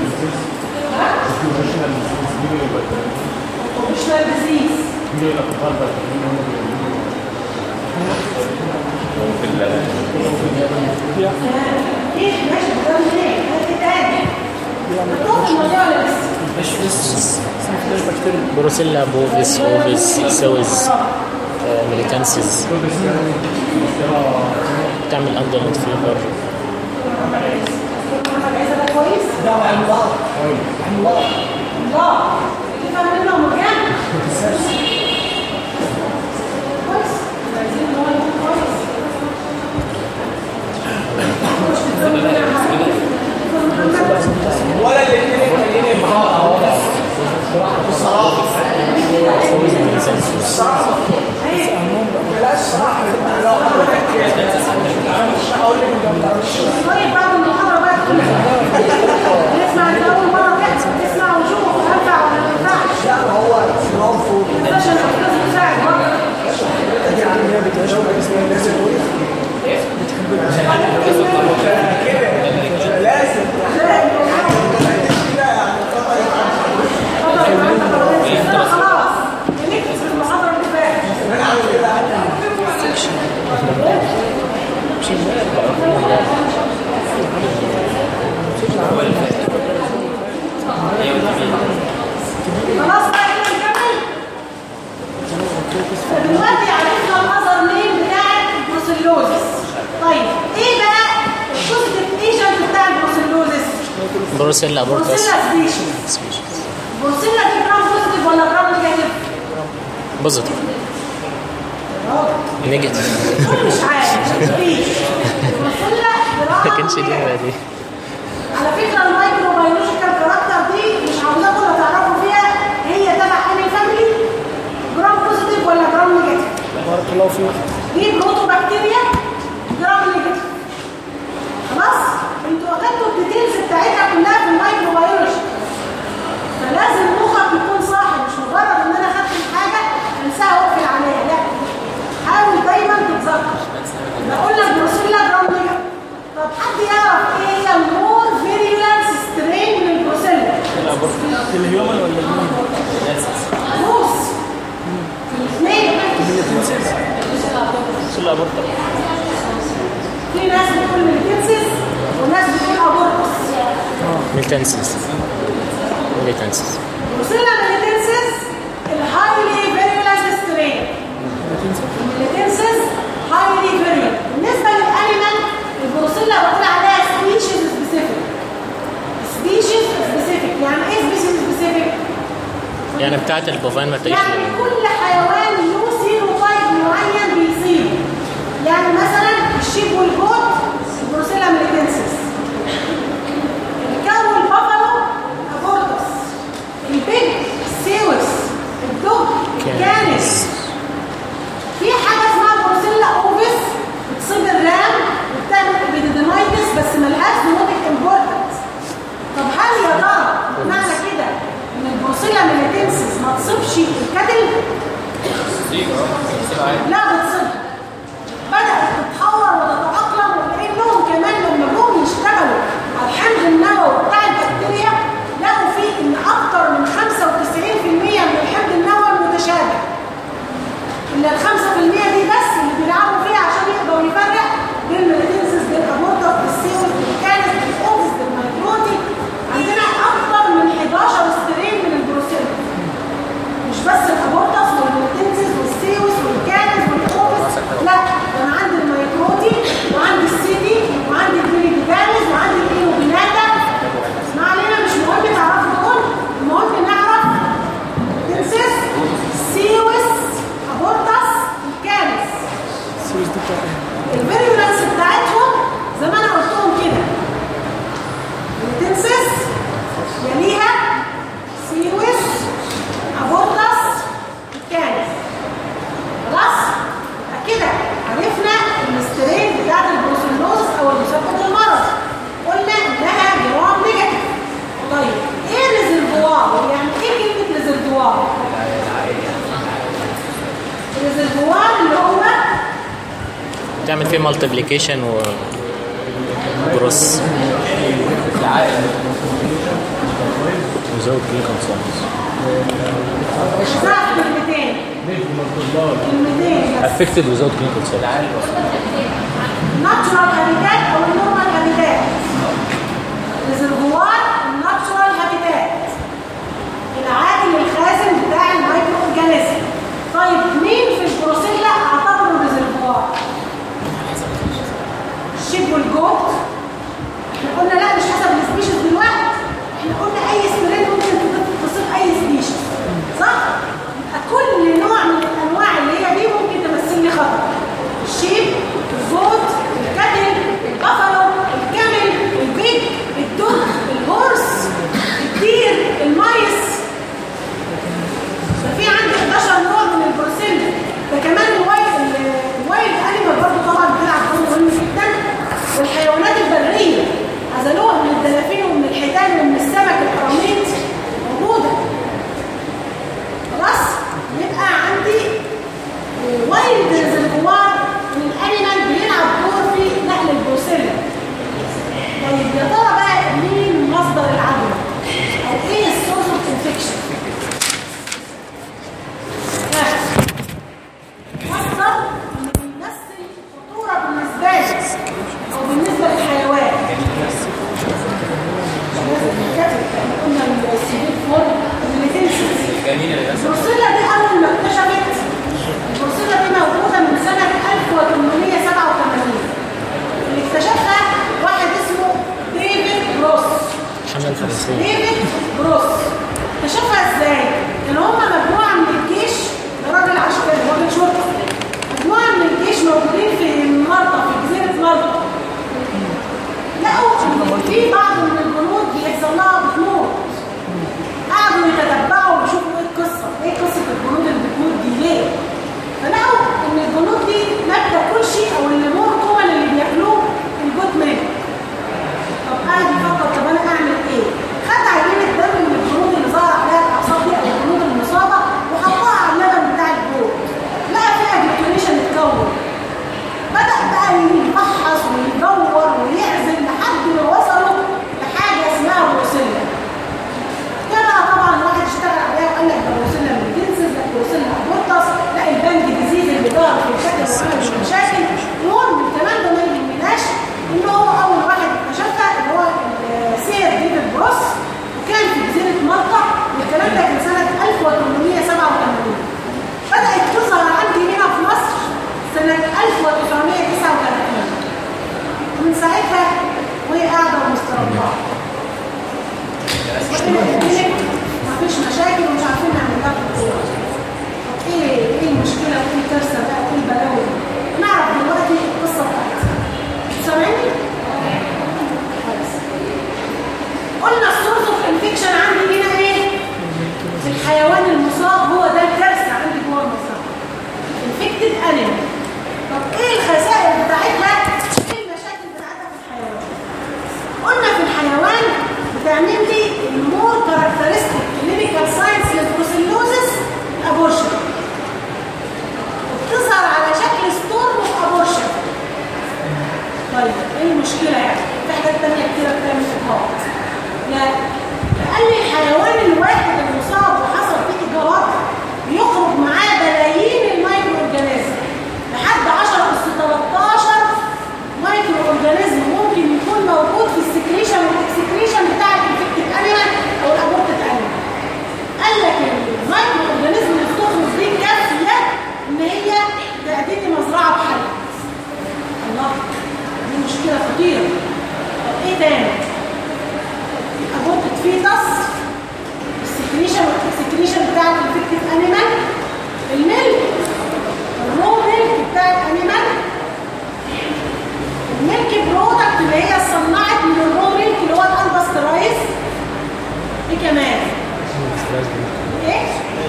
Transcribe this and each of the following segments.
اوبشنال ديزيز ايه ماشي ده منين؟ ايه تاني؟ بتروح الموضوع ولا لسه؟ بروسيلا بوفيس اوفيس سويز آه، ميليتانسيز تعمل اندرنت فيبر عايزه ده كويس؟ لا الله الله الله اللي فاهم منه مرجان كويس عايزين ان هو يكون كويس مش بتزود منها حاجة. ولا الاثنين التانيين يبقى سويز ميليتانسيز بلاش صراحه لو حضرتك اقول لك لو تعرفش طيب بعد المحاضرة بقى نسمع لأول مرة كده نسمع ونشوف هنفع ولا ما ينفعش لا هو نظام فوق عشان الأفكار تساعد برضه هي بتشوف اسمها الناس الكويس كده لازم كده يعني خلاص نكتب في المحاضرة اللي فاتت خلاص بقى كده نكمل دلوقتي عرفنا الاثر نيم بتاع البروسيلوزس طيب ايه بقى البوزيتيف ايجنت بتاع البروسيلوزس بروسيلا بروسيلا بورتاس سبيشيز بروسيلا دي جرام بوزيتيف ولا جرام نيجاتيف بوزيتيف نيجاتيف مش عارف مفيش بروسيلا ما جرام كانش دي ولا دي على فكره المايكرو بيولوجيكال كاركتر دي مش عاوزاكم ولا تعرفوا فيها هي تبع انهي فاميلي جرام بوزيتيف ولا جرام نيجاتيف بارك الله فيك دي بروتوبكتيريا جرام نيجاتيف خلاص انتوا اخدتوا الديتيلز بتاعتها كلها في المايكرو بيولوجي فلازم مخك يكون صاحي مش مجرد ان انا خدت الحاجه انساها واقفل عليها لا حاول دايما تتذكر بقول لك بروسيلا جرام نيجاتيف طب حد يعرف ايه هي المور فيريولانس سترين من البروسيلا الهيومن ولا المين؟ موس الاثنين بروسيلا بورتاس في ناس بتقول ميلتنسس وناس بتقول ابورتس ميليتانسيز ميليتانسيز بروسيلا ميلتنسس الهايلي فيريولانس سترين ميلتنسس هايلي فيريولانس بالنسبه للانيمال البروسيلا بقول عليها سبيشيز سبيسيفيك سبيشيز سبيسيفيك يعني ايه سبيشيز سبيسيفيك يعني بتاعت البوفان ما تعيش يعني كل حيوان له سيروتايب معين بيصيب يعني مثلا الشيب والجوت بروسيلا ميليتنسس الكو والبافالو ابورتس البيج سيوس الدوج كانس في حاجه اسمها بروسيلا اوفيس بتصيب الرام وبتعمل ابيديديمايتس بس ملهاش زونوتيك امبورتنس طب هل يا ترى معنى كده ان البروسيلا ميليتنسس ما تصيبش الكتل؟ لا بتصيب بدأت تتحور وتتأقلم ولأنهم كمان لما جم يشتغلوا على الحمض النووي بتاع البكتيريا لقوا فيه إن أكتر من 95% من الحمض النووي متشابه إلا ال 5% دي بس اللي بيلعبوا فيها عشان يقدروا يفرق بين الميليتنسس بين الأبورتا بالسيوس بالكانس بالأوفس بالميكروتي عندنا أكتر من 11 سترين من البروسيلا مش بس الابورتس والميتنسس والسيوس والكانس والاوفس لا ده انا عندي الميكروتي وعندي السيدي وعندي البيليبيداليز وعندي الايموبيناتا ما علينا مش مهم تعرفوا دول المهم نعرف تنسس سيوس ابورتس الكانس السويس دي بتاعت ايه؟ الفيريولانس بتاعتهم زي ما انا قلت لهم كده التنسس يليها سيوس ابورتس كانس خلاص يبقى كده عرفنا السترين بتاعت البروسيلوز او المسبب المرض قلنا انها جرام نيجاتيف طيب ايه ريزرفوار يعني ايه كلمه ريزرفوار الريزرفوار اللي هو تعمل فيه مالتيبليكيشن و جروس without clinical signs ضعف كلمتين كلمتين بس affected without clinical signs ناتشورال هابيتات او النورمال هابيتات ريزرفوار الناتشورال هابيتات العادي الخازن بتاع المايكرو اورجانيزم طيب مين في البروسيلا اعتبره ريزرفوار الشيب والجوت احنا قلنا لا مش حسب السبيشيز دلوقتي احنا قلنا اي سبرين ممكن تصيب اي سبيشيز صح يبقى كل نوع من الانواع اللي هي دي ممكن تمثل لي خطر الشيب الجوت الكتل البفلو الكامل البيج الدب الهورس الدير المايس ففي عندي 11 نوع من البروسيلا ده كمان الوايلد الوايلد انيمال برضه طبعا بتلعب دور مهم جدا والحيوانات البريه عزلوها من الدلافين ومن الحيتان ومن السمك القراميط موجوده خلاص يبقى عندي وايلد ريزرفوار من الانيمال بيلعب دور في نقل البروسيلا طيب يا ترى بقى مين مصدر العدوى او ايه السورس اوف انفكشن مصدر اللي بيمثل خطوره بالنسبه لي او بالنسبه للحيوان قلنا السيديد فور الميتنسيس البروسيلا دي اول ما اكتشفت البروسيلا دي موجوده من سنه 1887 اللي اكتشفها واحد اسمه ديفيد بروس الحملة الفرنسية ديفيد بروس اكتشفها ازاي؟ كان هما مجموعه من الجيش ده راجل عسكري راجل شرطه مجموعه من الجيش موجودين في مالطا في جزيره مالطا لقوا ان في بعض من الجنود بيحصل لها بتموت قعدوا يتتبعوا ويشوفوا ايه القصه ايه قصه الجنود اللي بتموت دي ليه فلقوا ان الجنود دي ما بتاكلش او اللي مور كومن اللي بياكلوه الجود مان طب قاعد يفكر طب انا اعمل ايه خد عينه دم من الجنود اللي ظهر عليها الاعصاب دي او الجنود المصابه وحطها على اللبن بتاع الجود لقى فيها جلوكونيشن اتكون بدأ بقى يفحص ويدور ويعزل لحد ما وصلوا لحاجة اسمها بروسيلا جمع طبعا واحد اشتغل عليها وقال لك ده بروسيلا من الجنسز لا بروسيلا ابورتس لا البنج ديزيز اللي ظهر في الشكل وعمل مشاكل المهم الكلام ده ما يهمناش ان هو اول واحد اكتشفها اللي هو سير ديفيد بروس وكان في جزيرة مالطا والكلام ده كان سنة 1887 بدأت تظهر عندي هنا في مصر سنة 1939 ومن ساعتها وهي قاعدة ومستربعة مفيش مشاكل ومش عارفين نعمل لها خطوة طب ايه ايه المشكلة وايه الكارثة بقى وايه البلاوي نعرف دلوقتي القصة بتاعتها سامعني؟ كويس. قلنا السورس اوف انفكشن عندي هنا ايه؟ الحيوان المصاب هو ده الكارثة عندي جوه المصاب انفكتد انيمال طب ايه الخسائر بتاعتها ايه المشاكل بتاعتها في الحيوان قلنا في الحيوان بتعمل لي المور كاركترستيك كلينيكال ساينس للبروسيلوزس ابورشن بتظهر على شكل ستورم اوف ابورشن طيب ايه المشكله يعني في حاجات تانية كتيره بتعمل اجهاض لا قال لي الحيوان الواحد المصاب وحصل فيه اجهاض بيخرج معاه بلايين المايكرو اورجانيزم لحد 10 اس 13 مايكرو اورجانيزم ممكن يكون موجود في السكريشن والاكسكريشن بتاع الانفكتد انيمال او الابورتد انيمال قال لك المايكرو اورجانيزم اللي بتخرج دي كافيه ان هي تعدي لي مزرعه بحل الله دي مشكله خطيره طب ايه تاني ابورتد فيتس السكريشن والاكسكريشن بتاع الانفكتد انيمال الميلك الرو ميلك بتاع الانيمال الميلك برودكت اللي هي صنعت من الرو ميلك اللي هو الالباسترايز ايه كمان ايه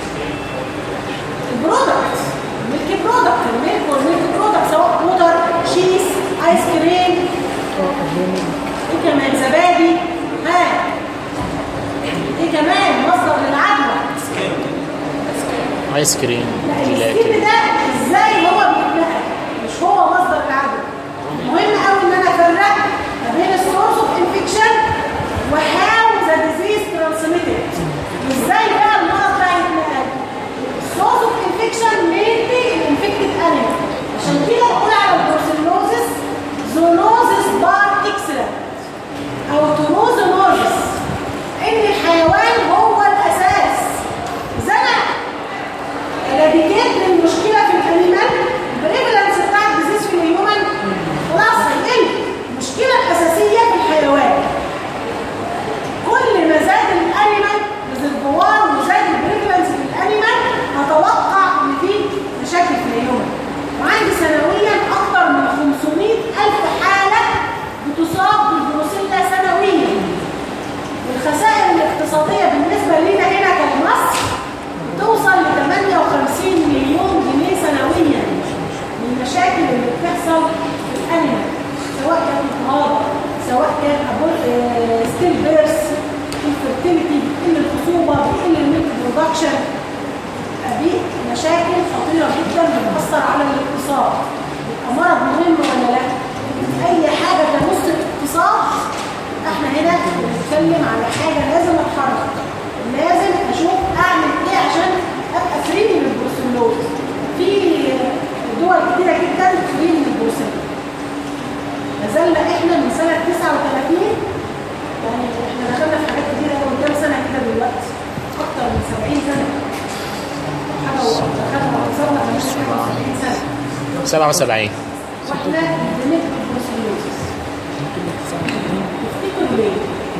البرودكت الميلك برودكت الميلك والميلك برودكت سواء بودر شيز ايس كريم ايه كمان زبادي ها ايه كمان مصدر للعدوى ايس كريم لا السكين جيلاتي ده ازاي هو بيتنقل مش هو مصدر العدوى مهم قوي ان انا افرق ما بين السورس اوف انفكشن وهاو ذا ديزيز ترانسميتد برودكشن دي مشاكل خطيرة جدا بتأثر على الاقتصاد يبقى مرض مهم ولا لا؟ أي حاجة تمس الاقتصاد احنا هنا بنتكلم على حاجة لازم اتحرك لازم اشوف اعمل ايه عشان ابقى فري من البروسيلوز في دول كتيرة جدا فري من البروسيلوز نزلنا احنا من سنة 39 يعني احنا دخلنا في حاجات كتيرة قوي كام سنة كده دلوقتي اكتر من 70 سنة حاجة ودخلنا وصلنا كمان حاجة 70 سنة 77 واحنا بنكتب بروسيلوز تفتكروا ليه؟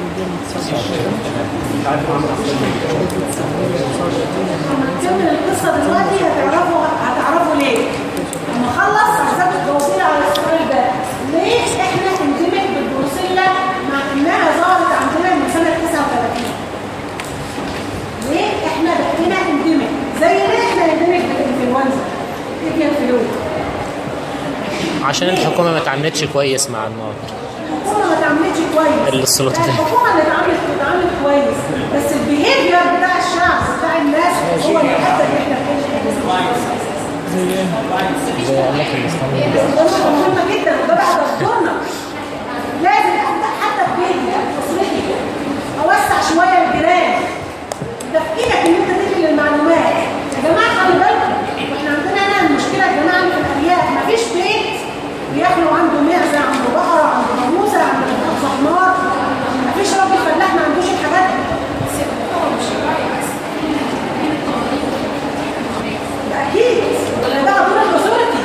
لما نكمل القصة دلوقتي هتعرفوا هتعرفوا ليه لما اخلص عايزاكم تجاوبوني على السؤال ده ليه احنا اندمج بالبروسيلا مع انها ظهرت عندنا من سنة 39 ليه احنا بقينا اندمج زي ليه احنا اندمج بالانفلونزا ايه الفلو عشان الحكومة ما اتعاملتش كويس مع المرض الحكومه ما اتعاملتش كويس السلطات لا، الحكومه اللي اتعاملت اتعاملت كويس بس البيهيفير بتاع الشعب بتاع الناس هو اللي ادى ان احنا زي قال لك الاسلام ده نقطة مهمة جدا وده بقى دكتورنا لازم ابدا حتى في بيتي في اسرتي اوسع شويه الجيران ده في ايدك ان انت تنقل المعلومات يا جماعه خلي بالكم واحنا عندنا هنا المشكله يا جماعه اللي في الارياف مفيش بيت بياكلوا عنده معزه عنده بقره عنده جاموسه عنده قطه حمار مفيش راجل فلاح ما عندوش الحاجات دي ده اكيد ده بقى دور الاثوريتي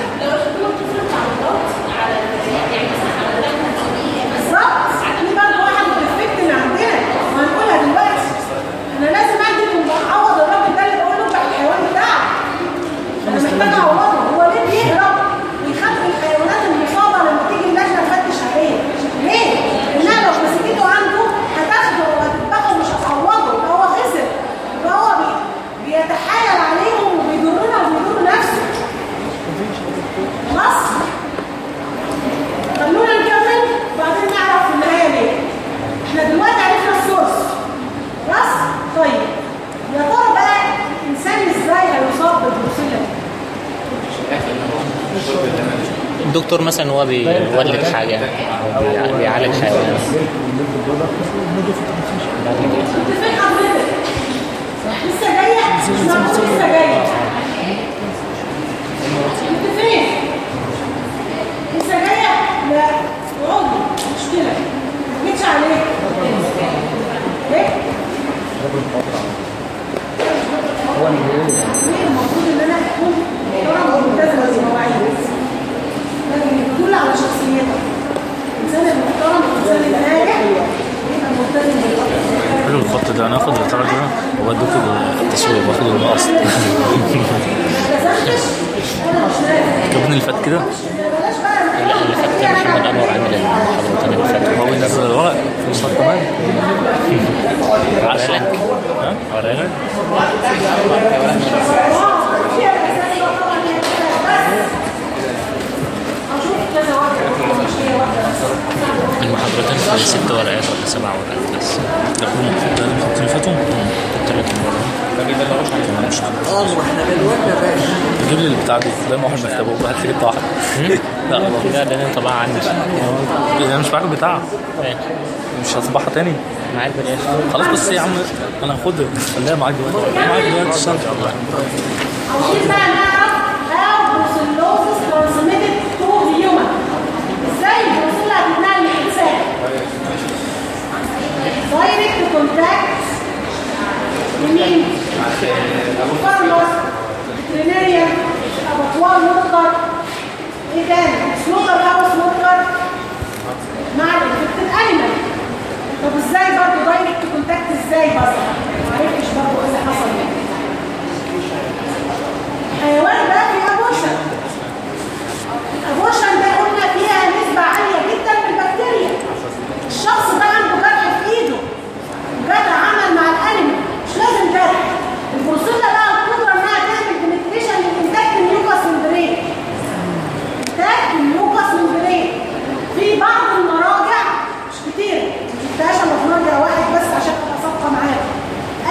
بالظبط في برضه واحد بيرفكت من عندنا وهنقولها دلوقتي انا لازم ادي اعوض الراجل ده اللي بقول له بتاع الحيوان بتاعك انا محتاج اعوضه هو ليه بيهرب ويخبي الحيوانات المصابه لما تيجي اللجنه تفتش عليه ليه؟ لانها لو مسكته عنده هتاخده وهتذبحه ومش هتعوضه يبقى هو خسر يبقى هو بي- بيتحايل عليهم وبيضرنا وبيضر نفسه خلاص خلونا نكمل وبعدين نعرف في النهايه ليه احنا دلوقتي عرفنا السورس خلاص طيب يا ترى بقى الانسان ازاي هيصاب بالبروسيلا الدكتور مثلا هو بيولد حاجة أو بيع- بيعالج حيوان كنت فين حضرتك لسه جايه مش معقول لسه جايه كنت فين لسه جايه لا اقعدي مشكله ما جيتش عليك ليه ليه المفروض ان انا اكون محترمه وملتزمه بالمواعيد لكن بتدل على شخصيتك الانسان المحترم الانسان الناجح يبقى ملتزم بالوقت حلو الخط ده انا اخد البتاع ده وبدوك التصوير باخد المقص لازمتش انا مش لازم الكابتن اللي فات كده بلاش بقى لا اللي فات كان محمد أنور عامل المحاضرتين اللي فاتوا هو بينزل الورق في المصحف كمان وريلك ها؟ وريلك اشوف كذا واحده مش هي واحده بس المحاضرتين في ست ورقات ولا سبع ورقات بس ده كل ده المحاضرتين اللي فاتوا التلات مرات جيب لي البتاع دي دايما واحد مكتبه هات لي جبت واحد لا والله لا ده انا طبعا عندي انا مش معاك البتاع إيه، مش هصبحها تاني معاك بالاخر خلاص بس يا عم انا هاخدها خليها معاك دلوقتي معاك دلوقتي الشنطه والله عاوزين بقى نعرف how brucellosis transmitted to human ازاي البروسيلا هتتنقل للانسان direct contact منين؟ فارمر فيترينيريان ابطوال مطلق ايه تاني؟ سلوتر هاوس مطلق مع الانفكتد انيمال طب ازاي برضه دايركت كونتاكت ازاي بس؟ معرفتش برضه ايه اللي حصل يعني الحيوان ده في ابوشن الابوشن ده قلنا فيها نسبة عالية جدا من البكتيريا الشخص ده عنده جرح في ايده جرح عمل مع الانيمال مش لازم جرح البروسيلا لها القدرة انها تعمل بنتريشن لانتاج النيوكاس ممبرين انتاج النيوكاس ممبرين في بعض المراجع مش كتير مش شفتهاش الا في مرجع واحد بس عشان ابقى صادقة معاك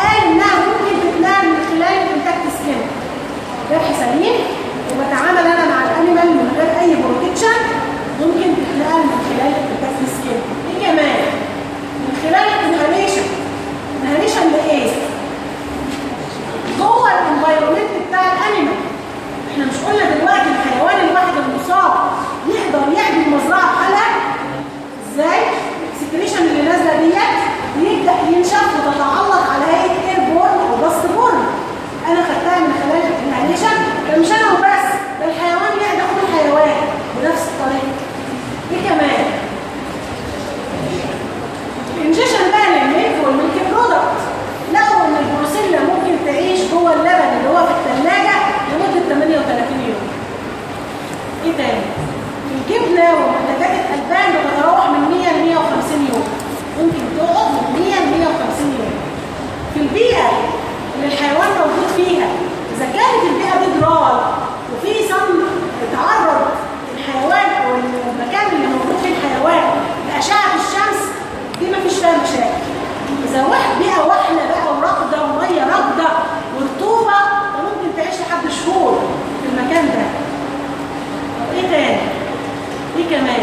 تداوم نتائج الالبان بتتراوح من 100 ل 150 يوم ممكن تقعد من 100 ل 150 يوم في البيئه اللي الحيوان موجود فيها اذا كانت البيئه دي ضرار وفي سم تعرض الحيوان او المكان اللي موجود فيه الحيوان لاشعه الشمس دي مفيش فيها مشاكل اذا واحد بيئه وحله بقى ورقده وميه راكده ورطوبه ده ممكن تعيش لحد شهور في المكان ده طب ايه تاني ايه كمان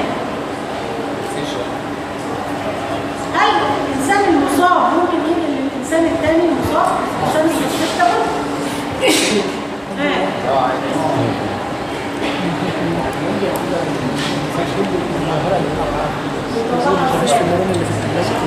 هل الانسان المصاب ممكن ينقل للانسان الثاني المصاب عشان يستخدمه ها مش في المرون اللي في الثلاجه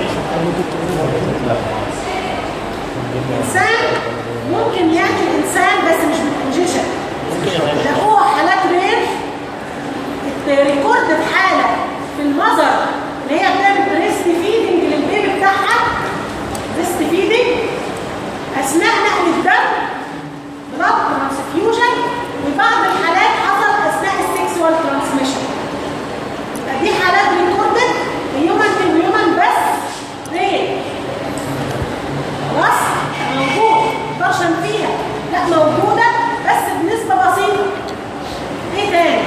انسان ممكن يأتي الانسان بس مش بالانجيشن لقوها حالات رير الريكورد بحاله في المذر اللي هي بتعمل بريست فيدنج للبيبي بتاعها بريست فيدنج اثناء نقل الدم بلاد ترانسفيوجن وبعض الحالات حصل اثناء السكسوال ترانسميشن دي حالات ريكوردد هيومن في هيومن بس رير خلاص موجود مقدرش فيها لا موجوده بس بنسبه بسيطه ايه تاني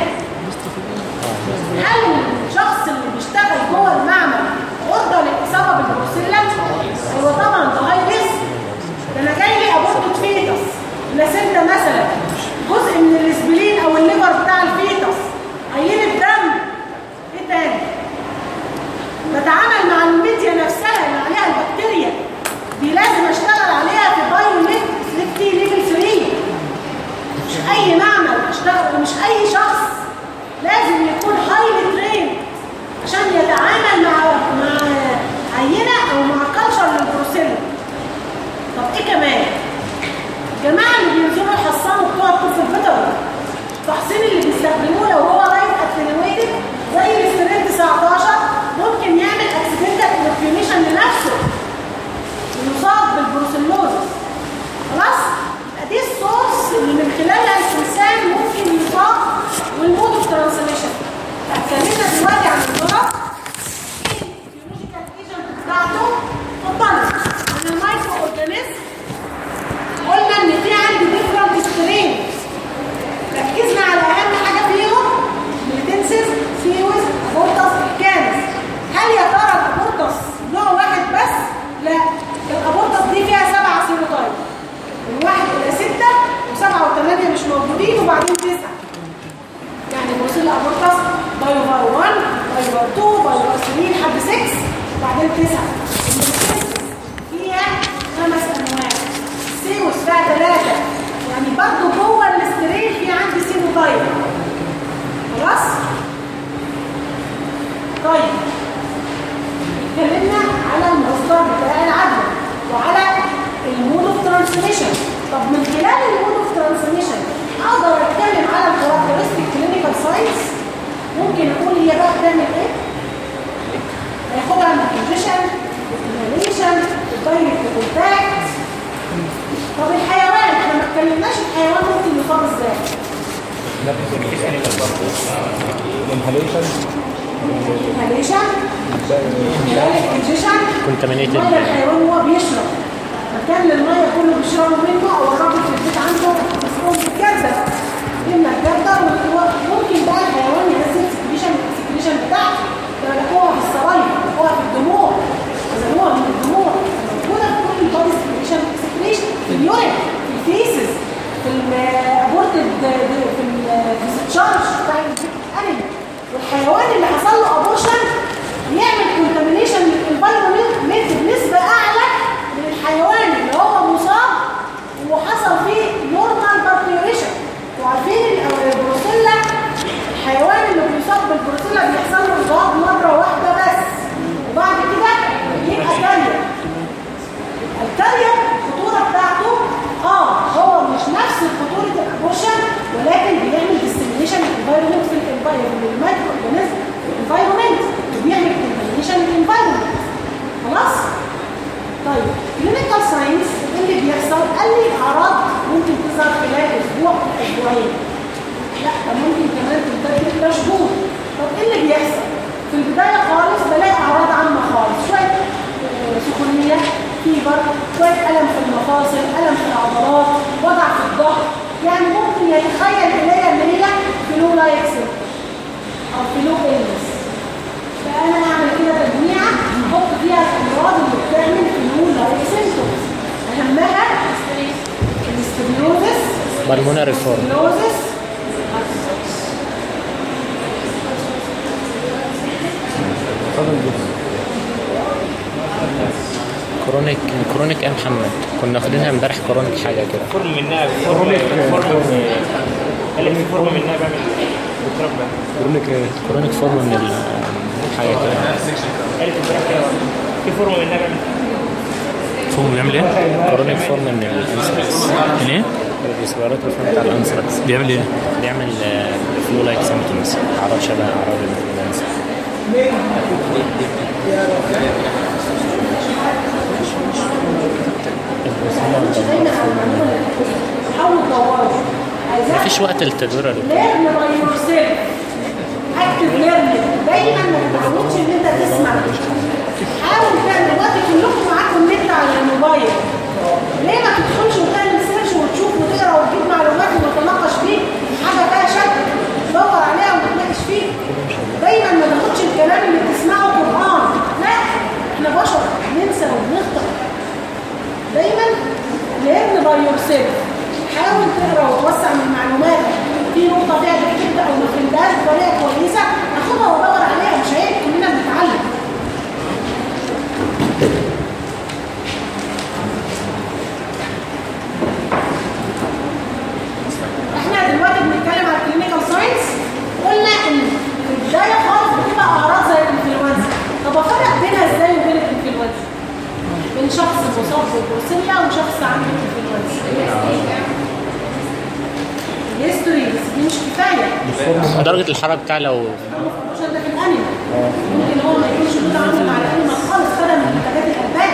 هل الشخص اللي بيشتغل جوه المعمل عرضه للاصابه بالبروسيلا هو طبعا ده هاي ريسك ده انا جاي لي ابورت فيتس بلاسينتا مثلا جزء من الاسبلين او الليفر بتاع الفيتس عينه دم ايه تاني بتعامل مع الميديا نفسها اللي عليها البكتيريا دي لازم اشتغل عليها في بايو سيفتي ليفل 3 مش اي معمل اشتغل ومش اي شخص لازم يكون هايلي ترين عشان يتعامل مع مع عينه او مع كلشر للبروسيلا طب ايه كمان الجماعه اللي بينزلوا يحصنوا بتوع الطب البيطري التحصين اللي بيستخدموه لو هو لايف اتنويتد زي السترين 19 ممكن يعمل اكسيدنتال انفيونيشن لنفسه ويصاب بالبروسيلوزس خلاص يبقى دي السورس اللي من خلالها الانسان ممكن يصاب والمود اوف ترانسميشن اتكلمنا دلوقتي عن المرض ايه الفيولوجيكال ايجنت بتاعته اتفضلوا عن المايكرو اورجانيزم قلنا ان في عندي ديفرنت سترين ركزنا على اهم حاجه فيهم ميتنسز سيوز ابورتس كانس هل يا ترى الابورتس نوع واحد بس لا الابورتس دي فيها سبعة سيروتايب من واحد الى ستة وسبعة وثمانية مش موجودين وبعدين تسعة يعني بوصل ابورتس بايو فار 1 بايو فار 2 بايو فار 3 لحد 6 وبعدين تسعة الميتنسز فيها خمس انواع سيروس فيها ثلاثة يعني برضه جوه الاسترين في عندي سيروتايب خلاص طيب اتكلمنا على المصدر بتاع العدوى وعلى المود اوف ترانسميشن طب من خلال المود اوف ترانسميشن اقدر اتكلم على الكاركترستيك كلينيكال ساينس ممكن اقول هي بقى بتعمل ايه هياخدها من البوزيشن الانهاليشن الدايركت كونتاكت طب الحيوان احنا ما اتكلمناش الحيوان ممكن يصاب ازاي inhalation inhalation direct injection Contaminated. الميه الحيوان هو بيشرب مكان الميه كله بيشربوا منه او الراجل في البيت عنده مسؤول بالجردة يمنع الجردة وممكن بقى الحيوان ينزل سكريشن السكريشن بتاعته تلاقوها في الصرايح تلاقوها في الدموع تلاقوها من الدموع موجودة في كل البادي سكريشن سكريشن في اليورين في الفيسز في الابورتد في الديسشارج بتاع الانيمال والحيوان اللي حصل له ابورشن يعمل كونتامينيشن للانفايرمنت بنسبه اعلى من الحيوان اللي هو مصاب وحصل فيه نورمال بارتيوريشن وعارفين ال- البروسيلا الحيوان اللي بيصاب بالبروسيلا بيحصل له اصابه مره واحده بس وبعد كده يبقى تاني هيتخيل الي ان هي فلو لايك او فلو إلس فانا اعمل كده تجميعه احط فيها الامراض اللي بتعمل فلو لايك سيمتومز اهمها الاستبيوزس بالمونري فورم النوزس كرونيك كرونيك ام محمد كنا واخدينها امبارح كرونيك حاجه كده فورم منها فورم فورم قال لك في فورم منها بعمل بتربى كرونيك ايه؟ كرونيك فورم من ال- حاجه كده قال لك امبارح كده في فورم منها بعمل فهم بيعمل ايه؟ كرونيك فورم من الانسرس من ايه؟ الريسبيرات فورم بتاع الانسرس بيعمل ايه؟ بيعمل فلو لايك سيمتومز اعراض شبه اعراض الانفلونزا حاولوا تدوروا عايزاك مفيش وقت للتدوير يا دكتور. ليرن باي يور سيلف اكتف ليرنينج دايما ما تتعودش ان انت تسمع حاول تعمل دلوقتي كلكم معاكم النت على الموبايل ليه ما تدخلش وتعمل سيرش وتشوف وتقرا وتجيب معلومات وتتناقش فيه حاجه فيها شك تدور عليها وتتناقش فيه دايما ما تاخدش الكلام اللي بتسمعه قران لا احنا بشر بننسى وبنخطئ دايما ليرن باي يور سيلف حاول تقرا وتوسع من معلوماتك في نقطه فيها دقيقه او ما فهمتهاش بطريقه كويسه اخدها وادور عليها مش عيب كلنا بنتعلم احنا دلوقتي بنتكلم على الكلينيكال ساينس قلنا ان في البدايه خالص بتبقى اعراض زي الانفلونزا طب افرق بينها ازاي وبين الانفلونزا بين شخص مصاب بالبروسيلا وشخص عنده انفلونزا الهيستوري بس دي مش كفايه درجه الحراره بتاع لو عشان ده في الانيمال ممكن هو ما يكونش متعامل مع الانيمال خالص خدها من منتجات الالبان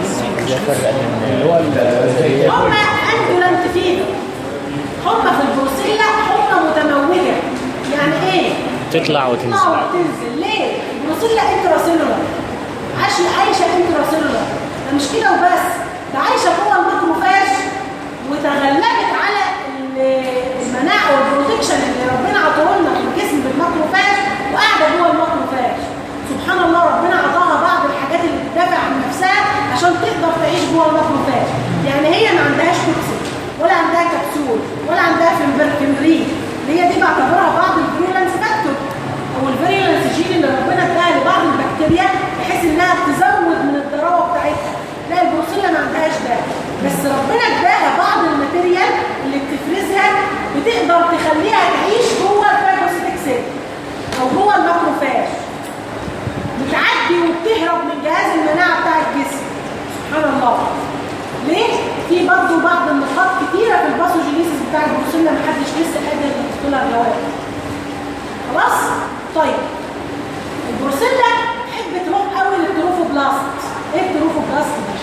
هم اندولنت فيفر هم في البروسيلا هم متموجه يعني ايه؟ تطلع وتنزل تطلع وتنزل ليه؟ البروسيلا انتراسيلولار عايشه عايشه انتراسيلولار ده مش كده وبس ده عايشه جوه الماكروفاج وتغلبت على ال- المناعه والبروتكشن اللي ربنا عطاه لنا في الجسم بالماكروفاج وقاعده جوه الماكروفاج سبحان الله ربنا عطاها بعض الحاجات اللي بتدافع عن نفسها عشان تقدر تعيش جوه الماكروفاج يعني هي ما عندهاش توكسين ولا عندها كبسول ولا عندها فيمبر- فيمبرين اللي هي دي بعتبرها بعض الفيرولنس فاكتور او الفيرولنس جين اللي ربنا اداها لبعض البكتيريا بحيث انها تزود من الضراوه بتاعتها لا البروسيلا ما عندهاش ده بس ربنا اداها بعض الماتيريال اللي بتفرزها بتقدر تخليها تعيش جوه الفاجوسيتك سيل او جوه الماكروفاج بتعدي وبتهرب من جهاز المناعه بتاع الجسم سبحان الله ليه؟ في برضه بعض النقاط كتيره في الباثوجينيسيس بتاع البروسيلا محدش لسه قادر يحط لها جواب خلاص؟ طيب البروسيلا تحب تروح قوي للتروفوبلاست ايه التروفوبلاست ده؟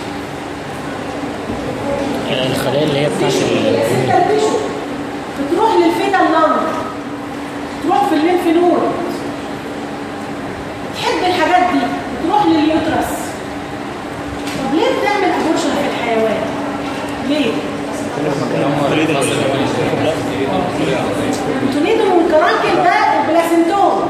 الخلايا اللي هي بتاعت ال- الفيتال تيشو بتروح للفيتال لانج تروح في الليمف نود تحب الحاجات دي بتروح لليوترس طب ليه بتعمل ابورشن في الحيوان؟ ليه؟ التونيدو والكرانكل ده البلاسنتوم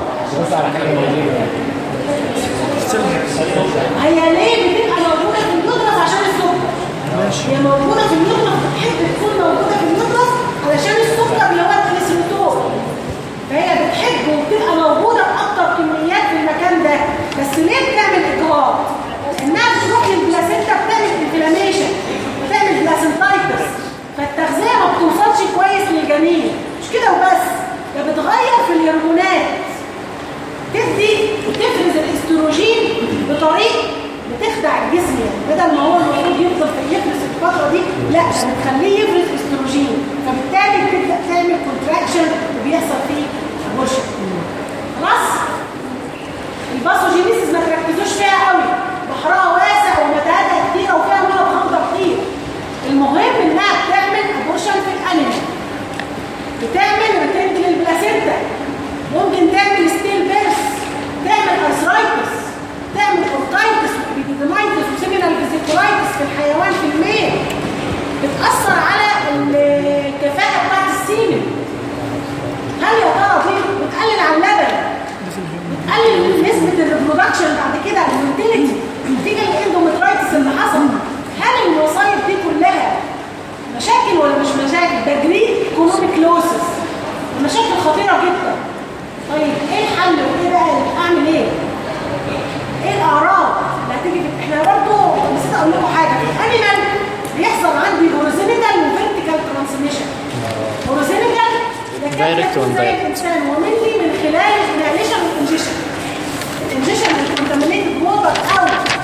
هي ليه بتبقى موجوده في اليوترس عشان السكر هي موجوده في اليوترس بتحب تكون موجوده في اليوترس علشان السكر اللي هو البلاسنتوم فهي بتحب وبتبقى موجوده باكتر كميات في المكان ده بس ليه بتعمل اجهاض انها بتروح للبلاسنتا بتعمل انفلاميشن بتعمل بلاسنتايتس فالتغذيه ما بتوصلش كويس للجنين مش كده وبس ده بتغير في الهرمونات تدي وتفرز الاستروجين بطريق بتخدع الجسم يعني بدل ما هو المفروض يفضل يفرز في الفتره دي لا بتخليه يفرز استروجين فبالتالي بتبدا تعمل كونتراكشن وبيحصل فيه ابورشن خلاص الباثوجينيسيس ما تركزوش فيها قوي بحرها واسع ومتاهاتها كتيره وفيها نقط خضراء كتير المهم انها بتعمل ابورشن في الانيمال بتعمل ريتنت للبلاسينتا ممكن تعمل ستيل بيرس تعمل ارثرايتس تعمل اورتايتس وبيديدمايتس وسيمينال فيزيكولايتس في الحيوان في الميل بتاثر على الكفاءه بتاعت السيمن الريبرودكشن بعد كده الموتيليتي نتيجه الاندومترايتس اللي حصل هل المصايب دي كلها مشاكل ولا مش مشاكل ده جريد ايكونوميك لوسز مشاكل خطيره جدا طيب ايه الحل وايه بقى اعمل ايه ايه الاعراض اللي هتيجي في احنا برضه نسيت اقول لكم حاجه في الانيمال بيحصل عندي هوريزونتال وفيرتيكال ترانسميشن هوريزونتال ده كان Direct بيحصل and زي direct. الانسان ومنلي من خلال الاناليشن والانجيشن الانجيشن الكونتامينيتد ووتر او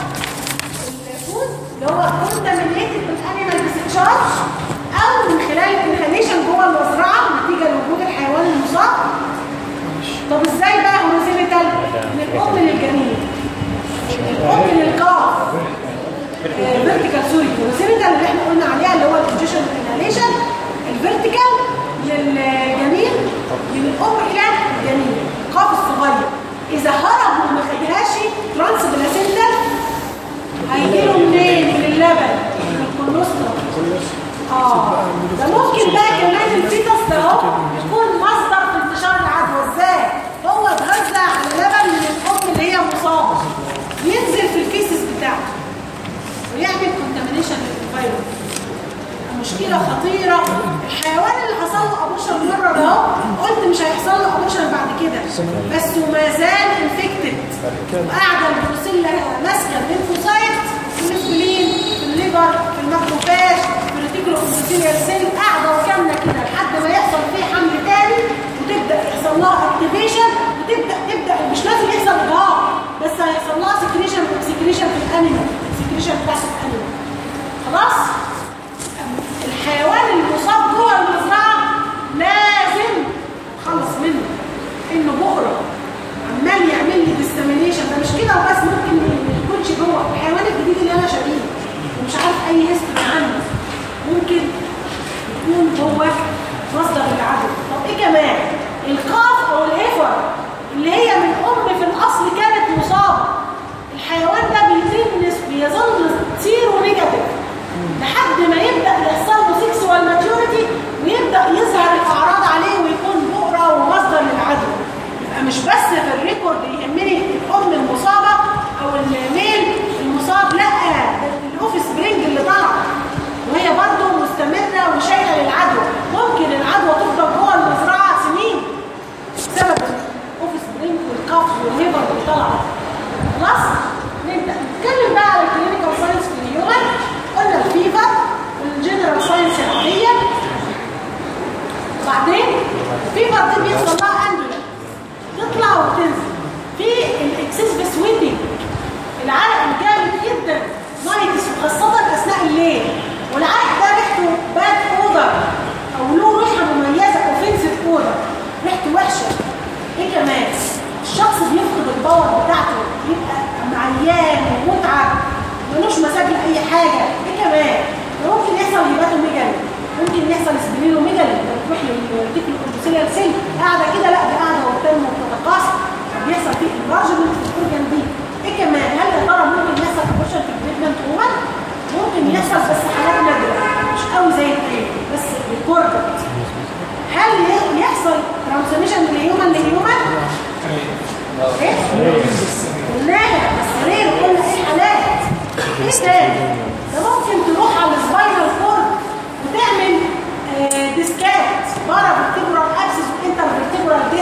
الفود اللي هو كونتامينيتد بالانيمال ديسشارج او من خلال الانهاليشن جوه المزرعه نتيجه لوجود الحيوان المصاب طب ازاي بقى هوريزونتال من الام للجنين الام للكاف فيرتيكال سوري هوريزونتال اللي احنا قلنا عليها اللي هو الانجيشن والانهاليشن الفيرتيكال للجنين من الام الى الجنين القاف الصغير اذا هرب وما خدهاش ترانس بلاسنتال هيجيله منين من اللبن من الكولوسترول اه ده ممكن بقى كمان الفيتس ده اهو يكون مصدر في انتشار العدوى ازاي هو اتغذى على لبن من الام اللي هي مصابه ينزل في الفيسس بتاعته ويعمل كونتامينيشن للفيروس مشكله خطيره الحيوان اللي حصل له ابوشن مره ده اهو قلت مش هيحصل له ابوشن بعد كده بس وما زال انفكتد وقاعده البروسيلا ماسكه الليمفوسايت في الاسبلين في الليفر في الماكروفاج في الريتيكولو اندوثيليال سيل قاعده وكامله كده لحد ما يحصل فيه حمل تاني وتبدا يحصل لها اكتيفيشن وتبدا تبدا مش لازم يحصل اجهاض بس هيحصل لها سكريشن سكريشن في الانيمال سكريشن بتاعت الانيمال خلاص الحيوان المصاب جوه المزرعه لازم خلص منه انه بقره عمال يعمل لي ديستامينيشن ده مش كده وبس ممكن ما يكونش جوه الحيوان الجديد اللي انا شاريه ومش عارف اي هيستوري عنه ممكن يكون هو مصدر العدوى طب ايه كمان القاف او الهفر اللي هي من ام في الاصل كانت مصابه الحيوان ده بيتم بيظل سيرو نيجاتيف لحد ما يبدا يحصل له سيكسوال ماتيوريتي ويبدا يظهر الاعراض عليه ويكون بؤره ومصدر للعدوى يبقى مش بس في الريكورد يهمني الام المصابه او الميل المصاب لا ده الاوف سبرينج اللي طلع وهي برضه مستمره وشايله للعدوى ممكن العدوى تفضل جوه المزرعه سنين بسبب الاوف سبرينج والكف والهيبر اللي طلعوا خلاص نبدا نتكلم بقى على الكلينيكال ساينس في الهيومن قلنا الفيفر والجنرال ساينس العاديه وبعدين الفيفر دي بيحصل لها اندولا تطلع وتنزل في الاكسس سويتنج العرق الجامد جدا نايتس وخاصه اثناء الليل والعرق ده ريحته باد اودر او له ريحه مميزه اوفنسيف اودر ريحته وحشه ايه كمان الشخص بيفقد الباور بتاعته يبقى معيان ومتعب ملوش مزاج لاي حاجه ايه كمان ممكن يحصل هيباتوميجالي ممكن يحصل سبلينوميجالي تروح للتيكلو كونسيليال سيل قاعده كده لا دي قاعده وبتنمو وبتتقاصر بيحصل فيه انلارجمنت في الاورجن دي ايه كمان هل يا ترى ممكن يحصل ابورشن في البريجننت وومن ممكن يحصل بس حالات نادره مش قوي زي التاني بس ريكوردد هل يحصل ترانسميشن من هيومن لهيومن ايه قلناها بس رير قلنا ايه حالات ايه تاني ده ممكن تروح على السباينال كورد وتعمل آه ديسكات بارا فيرتيبرال اكسس وانتر فيرتيبرال ديسك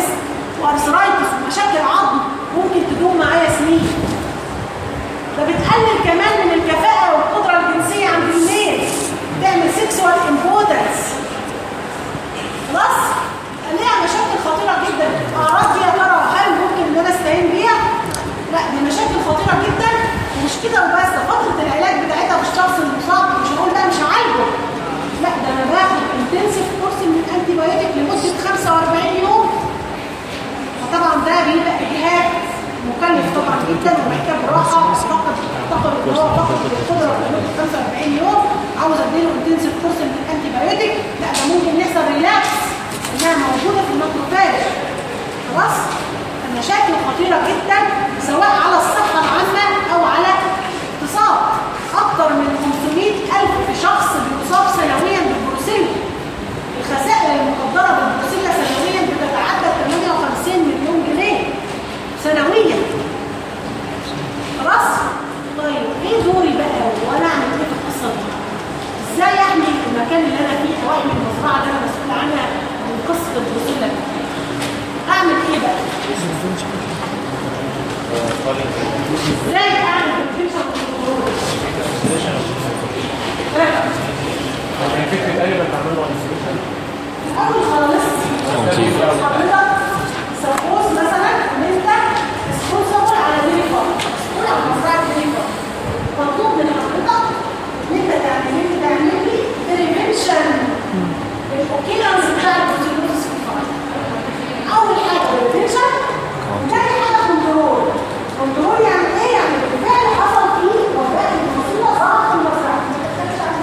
المكان اللي انا فيه حوالي من المزرعه اللي انا مسؤول عنها من قصه البروسيلا دي اعمل ايه بقى؟ ازاي اعمل بريفنشن كنترول؟ يعني فكره اي ما تعمل له انسوليشن اول خالص حضرتك سبوز مثلا ان انت سبونسر على ديري فارم مسؤول عن مزرعه ديري فارم مطلوب من حضرتك ان انت تعمل لي تعمل لي بريفنشن الاوكيلانس بتاع البروتينوز في الفارم اول حاجه بريفنشن وثاني حاجه كنترول كنترول يعني ايه يعني بالفعل حصل فيه وباء المصيبه ظهر في المزرعه ما تتكلمش عن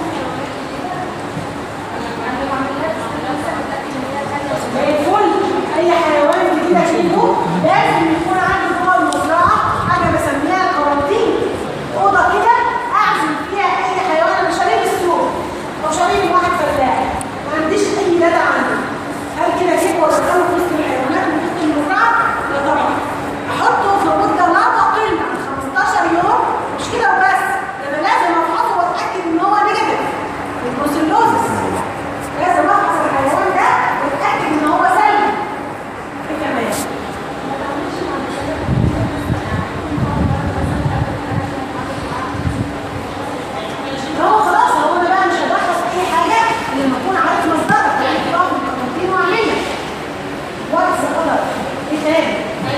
زي الفل اي حيوان جديد اجيبه لازم يكون عندي جوه المزرعه حاجه بسميها كارانتين اوضه كده اعزل فيها اي حيوان انا شاريه السوق او شاريه واحد فلاح ما عنديش اي داتا عنه هل كده اجيبه وادخله في وسط الحيوانات من وسط المزرعه؟ لا طبعا احطه في مده لا تقل عن 15 يوم مش كده وبس ده انا لازم افحصه واتاكد ان هو نيجاتيف البروسيلوزس لازم افحص الحيوان ده واتاكد ان هو سليم ايه كمان هو خلاص هو انا بقى مش هبحث اي حاجه الا لما اكون عارف مصدرها يعني طبعا الكارانتين واعملها واتس اذر ايه تاني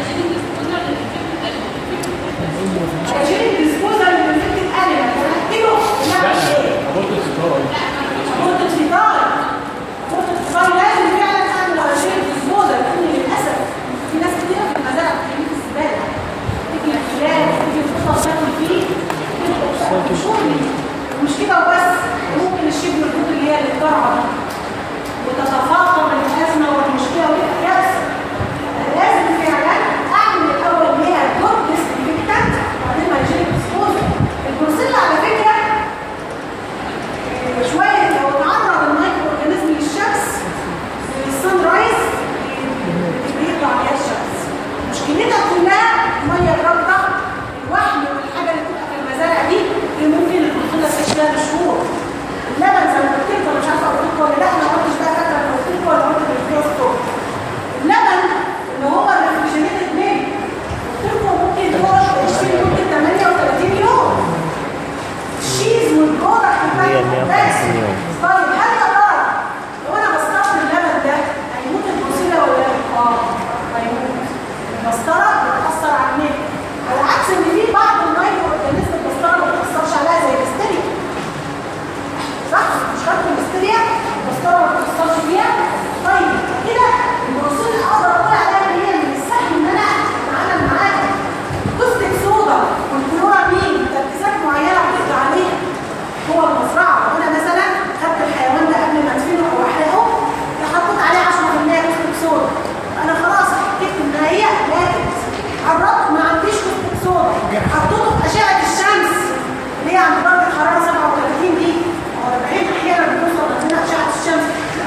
عشان الديسبوزال اللي بنفكر انيمال هنأكله نعمل ايه؟ ابورت الستار غرفة فطار غرفة فطار لازم فعلا اعمل عشان الديسبوزال لان للاسف في ناس كتير في المزارع بترمي في الزباله تيجي الكلاب تيجي القطط تاكل فيه تبقى شغل ومش كده وبس ممكن الشبل الخطوط اللي هي اللي بترعى دي وتتفاقم الازمه والمشكله وتبقى كارثه لازم فعلا اعمل الاول اللي هي جود ديسانفكتنت وبعدين ما يجي ديسبوزال البروسيلا على فكره آه، شويه لو تعرض المايكرو اورجانيزم للشمس السان رايز بيطلع عليها الشمس مشكلتها كلها الميه الرابطه الوحل والحاجه اللي بتبقى في المزارع دي اللي ممكن البروسيلا تعيش فيها بشهور اللبن زي ما قلت لكم مش عارفه اقول لكم ولا لا انا ما قلتش بقى فاكره انا قلت لكم ولا قلت في الفيديو ستور اللبن اللي هو الريفريجريتد ميلك قلت لكم ممكن تقعد تعيش فيه ممكن 38 يوم الشيز والبرودكت هي بتاعت 150 يوم. طيب هل يا ترى لو انا بستخدم اللبن ده هيموت البروسيلا ولا لا؟ اه هيموت المسطره بتاثر على الميل على عكس ان في بعض المايكرو اورجانيزم المسطره ما بتاثرش عليها زي الهستيريا صح مش كانت الهستيريا المسطره ما بتاثرش فيها طيب كده البروسيلا اقدر اقول عليها ان هي من السهل ان انا اتعامل معاها كوستيك صودا والكلورامين تركيزات معينه بتقضي عليها جوه المزرعه لو انا مثلا خدت الحيوان ده قبل ما ادفنه او احرقه حطيت عليه 10% كوستيك صودا انا خلاص اتاكدت ان هي ماتت قربت ما عنديش كوستيك صودا حطيته في اشعه الشمس اللي هي عند درجه حراره 37 دي او 40 احيانا بتوصل عندنا اشعه الشمس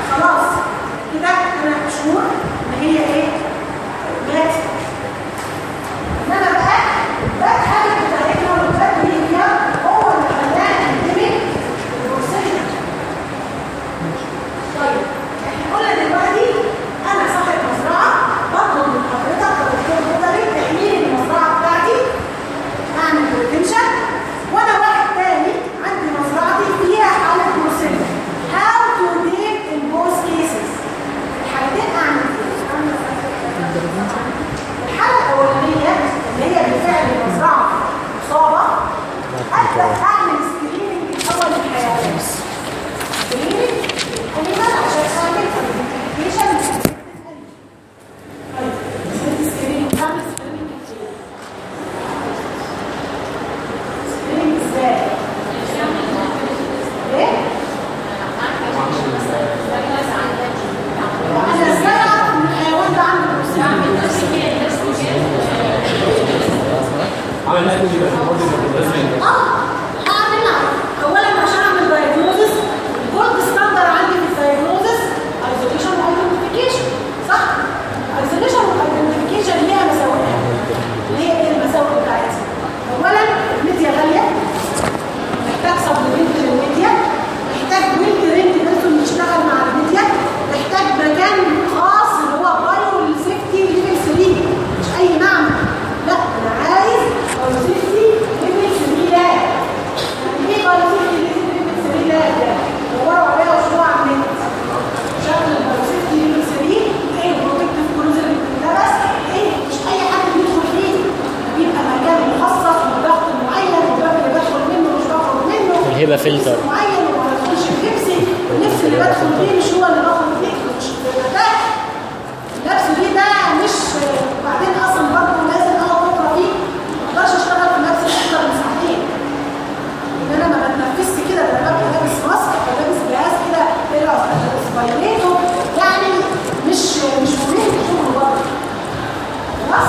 بيبقى فلتر معين وما بدخلش بنفسي النفس اللي بدخل فيه مش هو اللي باخد فيه مش ده النفس دي ده مش وبعدين اصلا برضه لازم اقعد فتره فيه ما اقدرش اشتغل في نفسي اكتر من ساعتين ان انا ما بتنفسش كده ده انا ببقى لابس ماسك او لابس جهاز كده سبايريتو يعني مش مش مريح شغل بره خلاص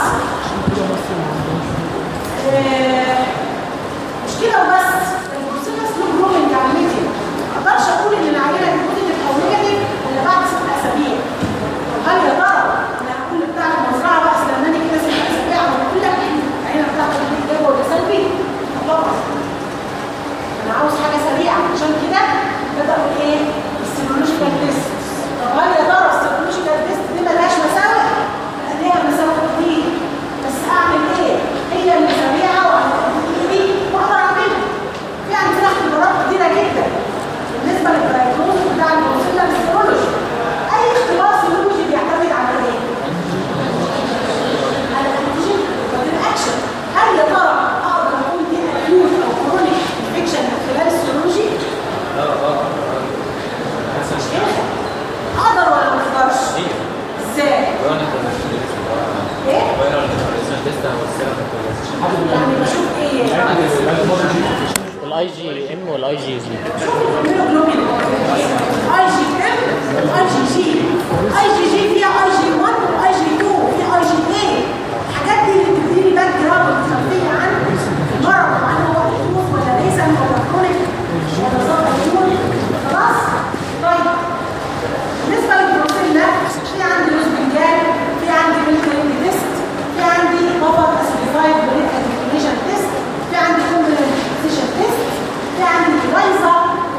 آه، مش كده وبس البروسيس له جرومنج على الميديا ما اقدرش اقول ان العينه دي بوزيتيف او نيجاتيف الا بعد ست اسابيع طب هل يا ترى انا هقول بتاع المزرعه بقى استناني كده ست اسابيع واقول لك العينه بتاعتك دي ايجابي ولا سلبي طبعا انا عاوز حاجه سريعه عشان كده بداوا ايه السيرولوجيكال تيست طب هل يا ترى السيرولوجيكال تيست دي ملهاش مساوئ؟ لا ليها مساوئ كتير بس اعمل ايه؟ هي اللي سريعه وهتدي ايدي واقدر اعملها في عندنا اختبارات كتيره جدا بالنسبه للدايجنوز بتاع البروسيلا السيرولوجي اي اختبار سيرولوجي بيعتمد على ايه؟ على الانتيجين والاكشن هل يا ترى اقدر اقول دي اكيوت او كرونيك انفكشن من خلال السيرولوجي؟ مش كده اقدر ولا ما اقدرش؟ ازاي؟ ايه؟ يعني بشوف ايه؟ الاي جي ام والاي جي جي الهيموجلوبين اي جي ام والاي جي جي اي جي جي فيها اي جي 1 واي جي 2 فيها اي جي 2 الحاجات دي اللي بتديني باك جراوند خلفيه عن المرض عن هو اكيوت ولا ليزن ولا كرونيك ولا صار اكيوت خلاص طيب بالنسبه للبروسيلا في عندي لوز بنجال في عندي ميلكرينج تيست في عندي بابا اسبيفايد بريد اديكيشن تيست في عندي كومبلمنتيشن تيست في عندي رايزا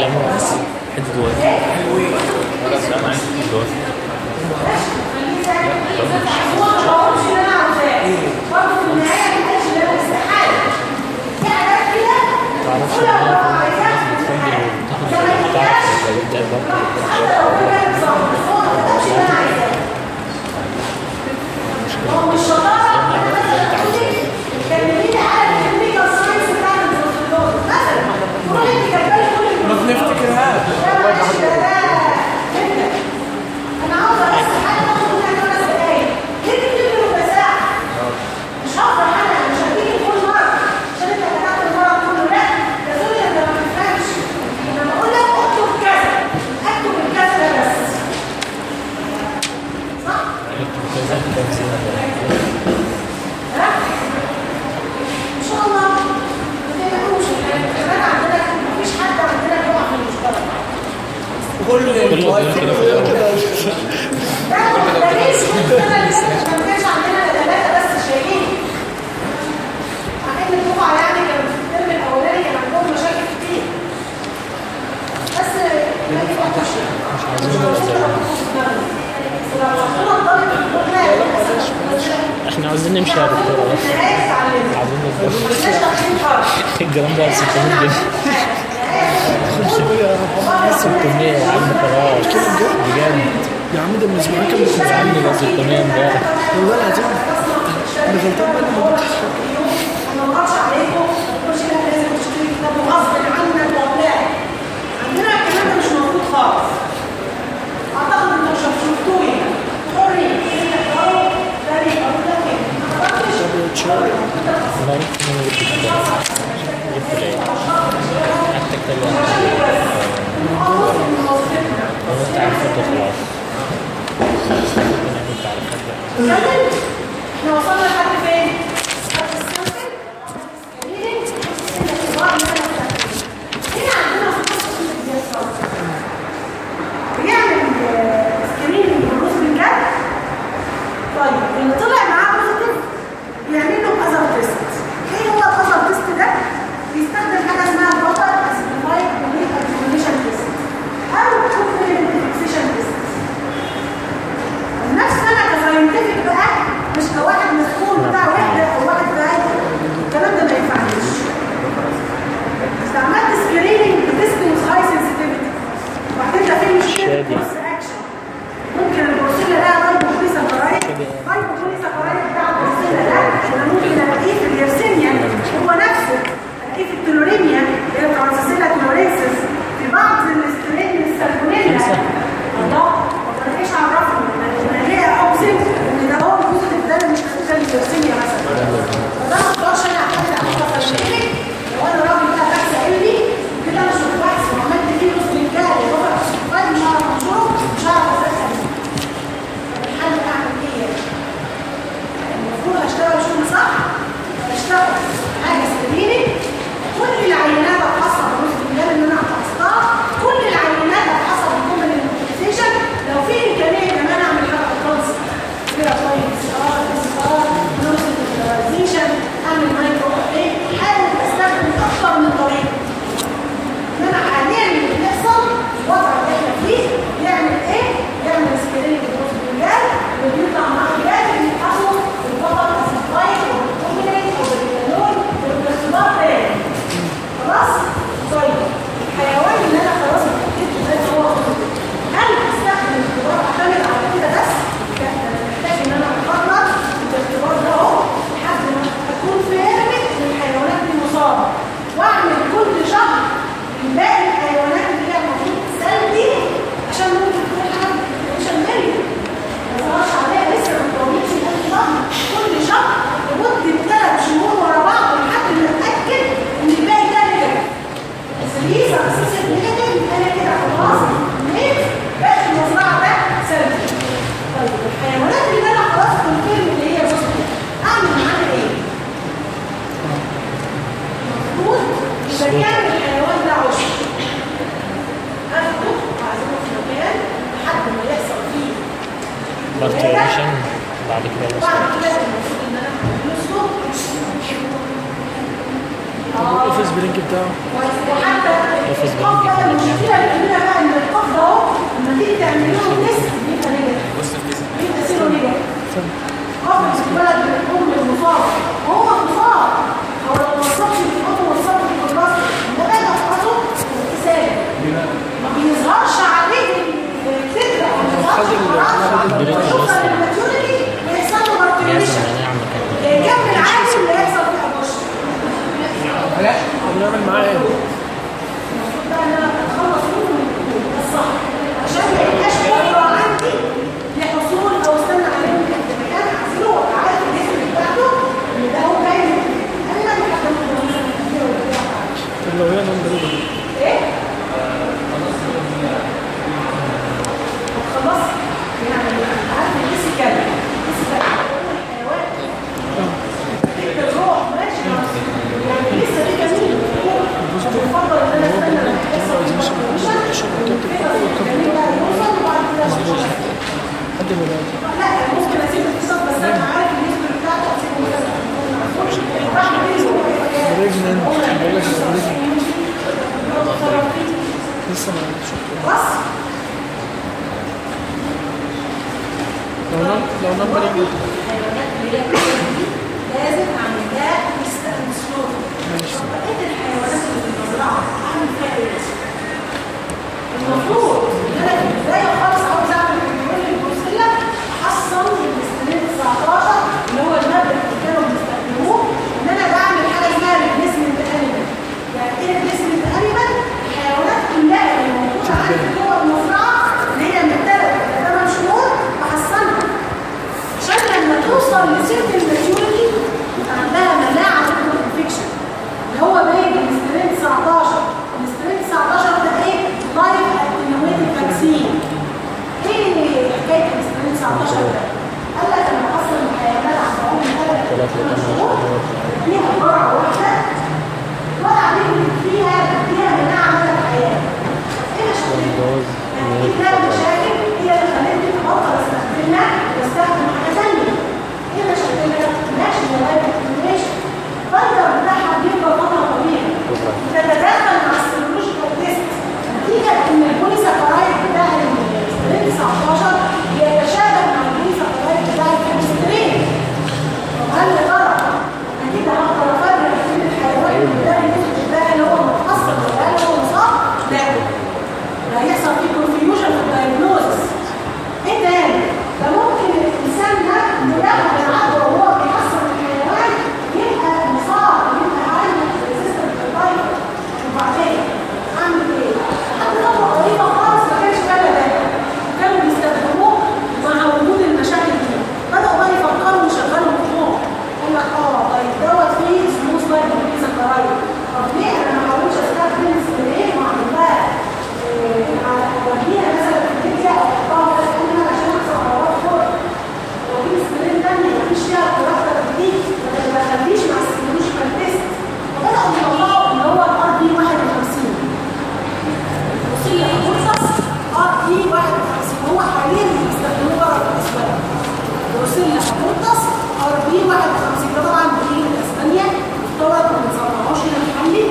حته واحد هو مش شطاره كلميني على التكنيكال ساينس بتاع البروتوكول مثلا تقول انت كاتبه كل ما بنفتكرهاش انا عاوزه بس حاجه تاخد منها خمس دقايق ليه بتكتب ربع ساعه مش هفرح انا مش هتيجي كل مره عشان انت كتبت المره كله لا يا زوجي انت ما بتفهمش انا بقول لك اكتب كذا اكتب الكذا ده بس صح؟ ها؟ ان شاء الله ما تقلقوش احنا عندنا مفيش حد عندنا بيقع في المشترك كله احنا عاوزين نمشي يا دكتور عاوزين نتبقى الجرام ده 600 جنيه 600 يا عم خلاص بجد يا عم ده من اسبوعين كان بيكون يا عم ده 600 امبارح والله العظيم انا غلطان بقى إني ما جبتش ما نضغطش عليكم كل شيء لازم تشتري كتاب غصب عنك وبتاع عندنا الكلام ده مش موجود خالص اعتقد انتوا مش شفتوه يعني حري تقروا ده يبقى ده كده ما اعتقدش انا عرفت ان انا جبت الكتاب جبت العيد حتى كتاب واحد هو انت عارفه خلاص انا كنت عارفه احنا وصلنا لحد فين؟ لحد السمكة، السكريننج، الاختبار اللي انا بتاعته. هنا عندنا في قصة الامتياز بيعمل سكريننج بالروز بالجد طيب اللي طلع معاه بوزيتيف بيعمل له اذر تيست ايه هو الاذر تيست ده؟ بيستخدم حاجه اسمها بوتر اسبيفايد كوميك اكزامينشن تيست او كومبلمنت فيكسيشن تيست نفس انا كساينتفك بقى مش كواحد مسؤول بتاع وحده او واحد بعيد الكلام ده ما ينفعنيش استعملت سكريننج بديستنس هاي سنسيتيفيتي وبعدين ده فيه مشكله شادي. كورس اكشن ممكن البروسيلا ده بايبوكليسا فرايد بايبوكليسا فرايد بتاع البروسيلا ده انا ممكن الاقيه في اليرسينيا هو نفسه الاقيه في التلوريميا اللي هي ترانسيسيلا تلورينسيس في بعض السترين السالمونيلا الله طب انا ايش عرفني انا ليه اوصل ان ده هو البوزيتيف ده اللي مش هتبقى اليرسينيا مثلا فده ما اقدرش انا اعتمد على الخطر لو انا راجل بقى بحث علمي كده مش بحث وعملت فيه نص رجاله وبقى طيب ما منظور مش هعرف اسال الحل اعمل ايه المفروض اشتغل شغل صح اشتغل حاجه سكريننج كل العينات الخاصه بالنص رجاله اللي انا حفظتها كل العينات الخاصه بالكومن الموتيزيشن لو في امكانيه كمان اعمل حاجه ادفانس كده طيب سي ار اس ار نورس فيجواليزيشن اعمل مايكرو ايه حاول استخدم اكثر من طريقه ان انا حاليا اللي بيحصل الوضع اللي احنا فيه يعمل ايه؟ يعمل سكريننج بروس بالجال وبيطلع معاه جال بيفحصوا البطل السبلايت والكومبليت او الكانون والاختبار تاني خلاص؟ طيب الحيوان اللي انا خلاص اتاكدت ده إن هو خطر. هل استخدم الاختبار اعتمد على كده بس؟ لا ده انا محتاج ان انا اتفرج الاختبار ده اهو لحد ما اكون فهمت ان الحيوانات دي مصابه واعمل كل شهر باقي الحيوانات اللي هي المفروض سلبي عشان ممكن تكون حاجه مش المية ما ظهرش عليها لسه ما تطولش الف شهر كل شهر لمده ثلاث شهور ورا بعض لحد ما اتاكد ان الباقي ده رجع بس ليه اساس النيجاتيف انا كده خلاص ليه باقي المزرعه ده سلبي طيب الحيوانات اللي انا خلاص كونفيرم اللي هي بوزيتيف اعمل معاها ايه؟ المفروض يبقى كان الحيوان ده عشر اخده واعزمه في مكان لحد ما يحصل فيه بارتيوليشن بعد كده بعد بس كده المفروض ان انا نسلق اه الاوفيس برينك بتاعه وحتى أوفيس القف برينك بقى المشكله الكبيره بقى ان القف ده اهو لما تيجي تعمل له تيست بيبقى نيجاتيف بيبقى سيرو نيجاتيف قف الولد الام المصاب هو مصاب هو لو ما وصلش للام وصاب للراس ده بقى تفحصه سالب ما بيظهرش عليه الفكره او ما بيظهرش توصل للماتيوريتي ويحصل له جهاز مارتيريشن المناعة ما كان يكمل عادي اللي هيحصل في ابوشن لا بنعمل معاه ايه؟ المفروض بقى ان انا اتخلص منه من الدخول ده الصح عشان ما يبقاش قدره عندي لحصول او استنى عليه من المكان اعزله وابقى عارف الاسم بتاعته ان ده هو جاي من انا اللي هكمل طب لو هي نون بريدنج ايه؟ خلاص يعني عارف الاسم كام؟ الاسم ده الحيوان الروح ماشي يعني لسه في جميل بفضل ان انا استنى لما يحصل جميل بقى يوصل وبعد كده أخش. حد من الولاد. لا ممكن اسيب الاتصال بس انا عارف الاسم بتاعته اسيبه كذا ما اعرفوش راح فين بريجننت بقول لك بريجننت هو لسه ما شفته بس لو نون لو نون بريجننت الحيوانات اللي هي لازم اعمل لها استنسلون بقيه الحيوانات اللي في المزرعه اعمل فيها ايه؟ المفروض ان انا في البدايه خالص عاوز اعمل كنترول للبروسيلا احصل الاسترين 19 اللي هو الماده اللي كانوا بيستخدموه ان انا بعمل حاجه اسمها ريبليسمنت انيمال يعني ايه ريبليسمنت انيمال؟ الحيوانات كلها اللي موجوده عندي جوه المزرعه اللي هي من 3 ل 8 شهور بحصلها عشان لما توصل لسن الماتيوريتي يبقى عندها مناعه ضد الانفكشن اللي هو باين الاسترين 19 الاسترين 19 ده ايه؟ لايف اتنويتد فاكسين ايه حكايه الاسترين 19 ده؟ قال لك انا بحصل الحيوانات عند عمر 3 شهور فيها جرعه واحده الجرعه دي فيها فيها مناعه مدى الحياه ايه مشكلتها؟ يعني دي كلها مشاكل هي اللي خلتني ابطل استخدمها واستخدم حاجه ثانيه. ايه مشاكلها؟ ماشي يا لايف اكتيفيشن. الفايدر بتاعها بيبقى فتره طويله. تتداخل مع السيرولوجيكال تيست. نتيجه ان البوليساكرايد بتاع السترين 19 بيتشابه مع البوليساكرايد بتاع الكوليسترين. طب هل يا ترى اكيد هقدر افرق بين الحيوان اللي ده اللي ده اللي هو متحصل وده اللي هو مصاب؟ لا. ده هيحصل فيه كونفيوجن في الدايجنوزس ايه تاني ده ممكن الانسان ده ياخد العدوى وهو بيحصل الحيوان يبقى مصاب يبقى عنده ريزيستنت للفيروس وبعدين اعمل ايه؟ لحد فتره قريبه خالص ما كانش بالها ده كانوا بيستخدموه مع وجود المشاكل دي بداوا بقى يفكروا ويشغلوا مخهم قال لك اه طيب دوت فيه سموث لايف سكرايد طب ليه انا ما حاولتش استخدم سبراي واعمل لها اوديها مثلا في الفيديو او احطها في الفيديو عشان احصل على فوق واجيب سكرين تاني مفيش فيها كاركتر جديد ما تدخلنيش مع السيمولوجيكال تيست وبداوا يطلعوا اللي هو الار دي 51 وصيه هترصص ار دي 51 هو حاليا بيستخدموه بره في الاسواق وصيه هترصص ار دي 51 ده طبعا بيجي من اسبانيا مستورد ما بنصنعوش هنا محلي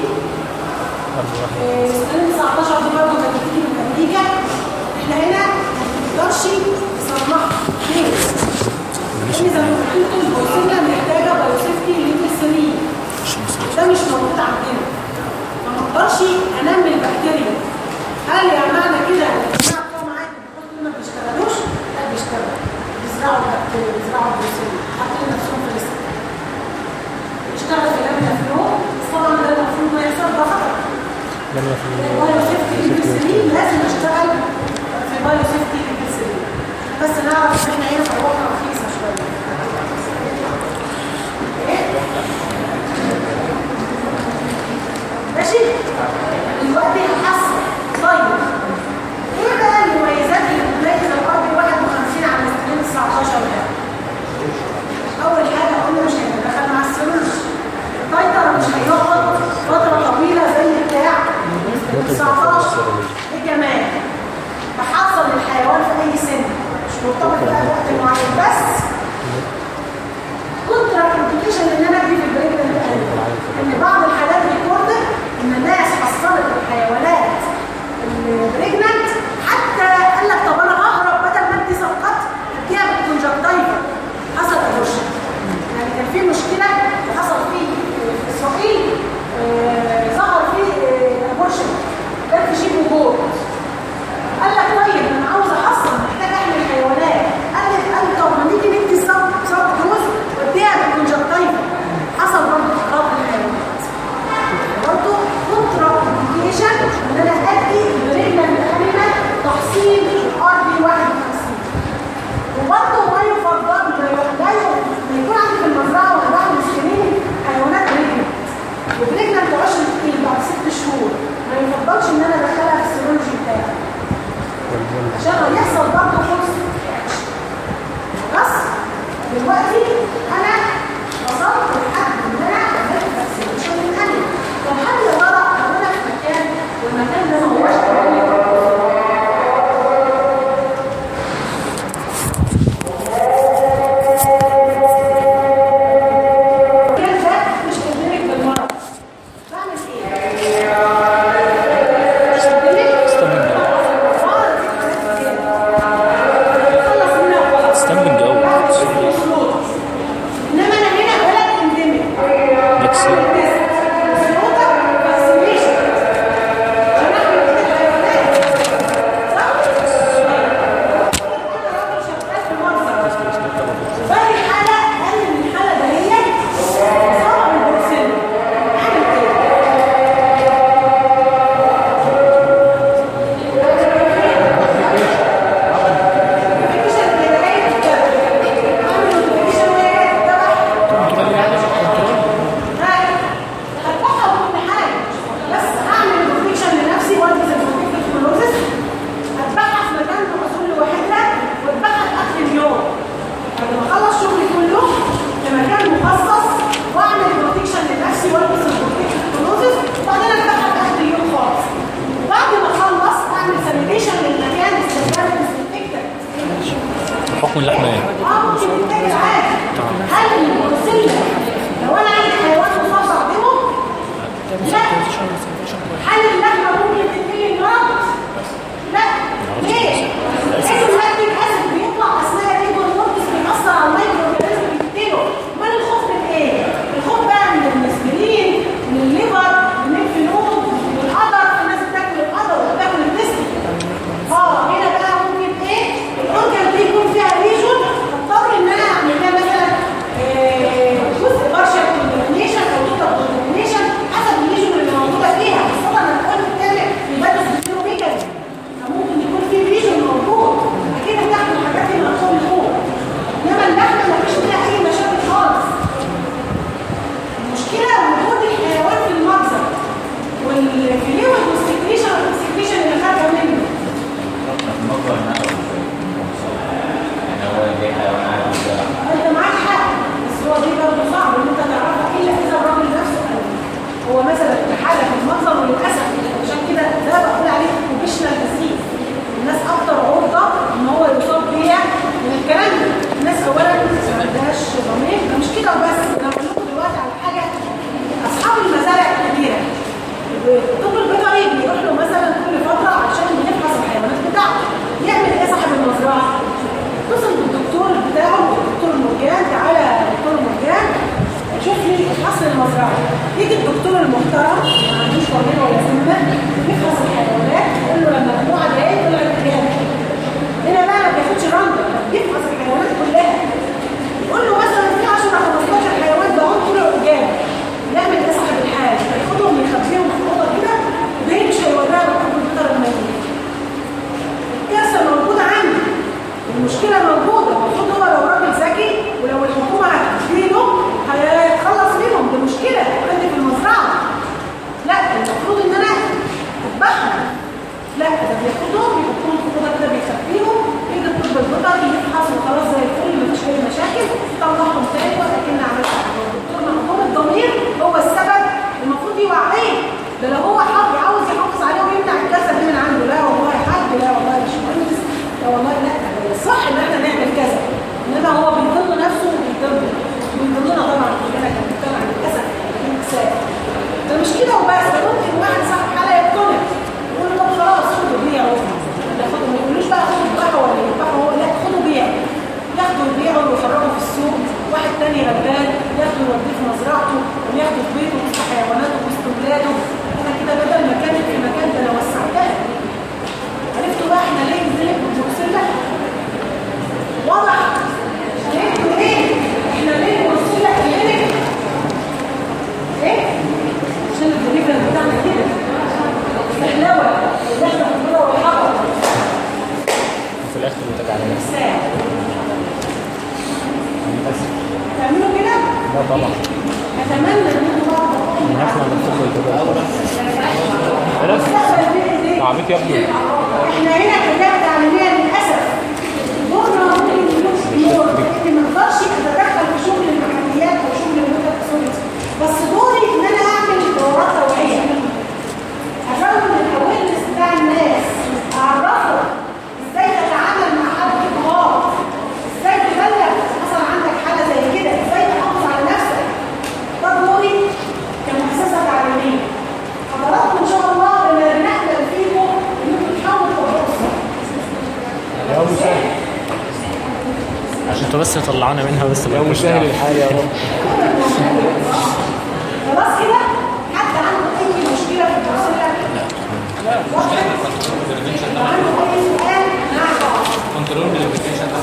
سنة 19 دي برضه كانت بتيجي من امريكا احنا هنا ما تقدرش تصنعها ليه؟ لان زي ما قلت لكم البوسيلا محتاجه بايوسيفتي ليفل 3 ده مش موجود عندنا ما اقدرش انمي البكتيريا هل يا معنى كده ان الجماعه بتوع معاك الدكتور ما بيشتغلوش؟ لا بيشتغلوا بيزرعوا البكتيريا بيزرعوا البوسيلا حاطين نفسهم في الاستقبال بيشتغل في لجنه فلو بس طبعا ده المفروض ما يحصل ده خطر لما في بايو سيفتي ليفل 3 لازم اشتغل في بايو سيفتي ليفل 3 بس نعرف ان احنا هنا مروحه رخيصه شويه إيه؟ ماشي دلوقتي هحصل طيب ايه بقى المميزات اللي بتميز الارض 51 عن السنين 19 ده اول حاجه قلنا مش هيتدخل مع السيرولوجي التايتر مش هيقعد فتره طويله زي بتاع 19 ايه كمان بحصل الحيوان في اي سن مش مرتبط بقى بوقت معين بس كونترا كومبليكيشن ان انا اجي في البريجننت ان بعض الحالات ريكوردد ان الناس حصلت الحيوانات البريجننت حتى قال لك طب انا ههرب بدل ما ادي سقط اديها بالكونجكتيفا حصل ابورشن يعني كان في مشكله وحصل في في اسرائيل آه، ظهر فيه ابورشن كان في شيء وجود قال لك طيب انا عاوز احصل محتاج احمل حيوانات قال لك قال طب ما نيجي ندي سب سب دوز واديها بالكونجكتيفا حصل برضه اخراج الحيوانات برضه كونترا انديكيشن ان انا ادي البريجنال الانيمال تحصيل الار بي 51 وبرضه ما يفضل لا ي- لا ي- ما يكون عندي في المزرعه وانا بعمل سكرين حيوانات بريجنال وبريجنال تعيش كتير بعد ست شهور ما يفضلش ان انا ادخلها في السيرولوجي بتاعي عشان يحصل برضه فرصه بس دلوقتي انا وصلت لحد ان انا عملت فاكسينيشن للانيمال طب هل يا ترى انا في مكان والمكان ده ما هوش المكان ده مش تدرك بالمرض بعمل ايه؟ مش تدرك استنى الجو انما انا هنا بلد اندمج مكسيك باقي الحالة قال ان الحالة دهيت صعب البروسيل اعمل ايه؟ نوتيفيكيشن لغاية كده. اعمل نوتيفيكيشن لغاية تبع هتبقى كل حاجة بس هعمل نوتيفيكيشن لنفسي والبس النوتيفيكيشن كلوزس هتبقى في مكان محصول لوحدها واتبقى اخر اليوم بعد ما اخلص شغلي كله في مكان مخصص واعمل بروتكشن لنفسي والبس البروتكشن كلوزس وبعدين اتبقى في اخر اليوم خالص وبعد ما اخلص اعمل سانيتيشن للمكان استخدام الديسانفكتنت حكم اللحمة ايه؟ اه ممكن يتاكل عادي هل البروسيلا لو انا عندي حيوان مصاب اعدمه؟ لا هل اللحمه ممكن تتقلي المرض؟ لا ليه؟ لازم لاكتيك اسيد بيطلع اثناء الريبورتس بيأثر على المايكرو اورجانيزم بيقتله امال الخوف من ايه؟ الخوف بقى من الاسبرين من الليفر من الفلود من القدر الناس بتاكل القدر وبتاكل الديسك اه هنا بقى ممكن ايه الاورجن دي يكون فيها ليجون اضطر ان انا اعمل لها مثلا آه، جزء بارشل كوندينيشن او توتال كوندينيشن حسب الليجون اللي موجوده فيها خاصه انا بقول بتعمل بيبادس بيروميجالي فممكن يكون في ليجون موجود اكيد هتاخد الحاجات اللي مكتوب فوق انما اللحمه مفيش فيها اي مشاكل خالص المشكله وجود الحيوان في المجزر والفلويد والسكريشن والسكريشن اللي خارجه منه انت معاك حق بس هو دي برضه صعب ان انت تعرفها الا اذا الراجل نفسه قال هو مثلا في حاله في المنظر وللاسف عشان كده ده بقول عليه بروفيشنال ديزيز الناس اكتر عرضه ان هو يصاب بيها من الكلام ده الناس اولا ما عندهاش ضمير ده مش كده وبس انا بقول لكم دلوقتي على حاجه اصحاب المزارع الكبيره الطب البيطري بيروح له مثلا كل فتره عشان يفحص الحيوانات بتاعته يعمل ايه صاحب المزرعه؟ اتصل بالدكتور بتاعه الدكتور مرجان تعالى يا دكتور مرجان شوف لي فحص المزرعه يجي الدكتور المحترم ما عندوش ضمير ولا ذمه يفحص الحيوانات يقول له لما مجموعه دقايق طلعت كام هنا بقى ما بياخدش رنده يفحص الحيوانات كلها يقول له مثلا في 10 15 حيوان بقوا طلعوا قدام يعمل ايه صاحب الحال ياخدهم يخبيهم في اوضه كده وده مش هيوريها للطب البيطري الميت الكارثه موجوده عندي المشكله موجوده المفروض هو لو راجل ذكي ولو الحكومه هتديله هيتخلص منهم دي مشكله عندي في المزرعه لا المفروض ان انا اذبحهم لا ده بياخدهم يحطهم في اوضه كده بيخبيهم يجي الطب البيطري يفحص وخلاص زي الفل مفيش اي مشاكل طلعهم تاني ولا كنا عملت حاجه الدكتور مهضوم الضمير هو السبب المفروض يوعيه ده لو هو حق عاوز يحافظ عليه ويمنع الكارثه دي من عنده لا والله يا حاج لا والله يا باشمهندس لا والله لا ده الصح ان احنا نعمل كذا انما هو بيضل نفسه وبيضل بيضلنا طبعا كلنا كمجتمع للاسف الانسان ده مش كده وبس ده ممكن طبعا اتمنى ان انتوا برضه نحن نفكر كده المستقبل بين ايديك عميت يا ابني احنا هنا كلاب تعليميه للاسف دورنا ممكن يكون دور ان ما اقدرش اتدخل في شغل المحليات او شغل الميتا بس دوري ان انا اعمل دورات توعيه ازود الاويرنس بتاع الناس اعرفه ازاي تتعامل مع حد كبار ازاي تبلغ حصل عندك حاجه زي كده ازاي تحافظ على نفسك ده دوري كمؤسسه تعليميه حضراتكم ان شاء الله لما بنحلم فيكم انكم تحاولوا تطبقوا الصح يا مسهل عشان انتوا بس طلعونا منها بس يا مالكوش مسهل دعوة. الحال يا رب خلاص كده حد عنده اي مشكله في الدراسه واضح عنده اي سؤال نعم كنترول بالابلكيشن ده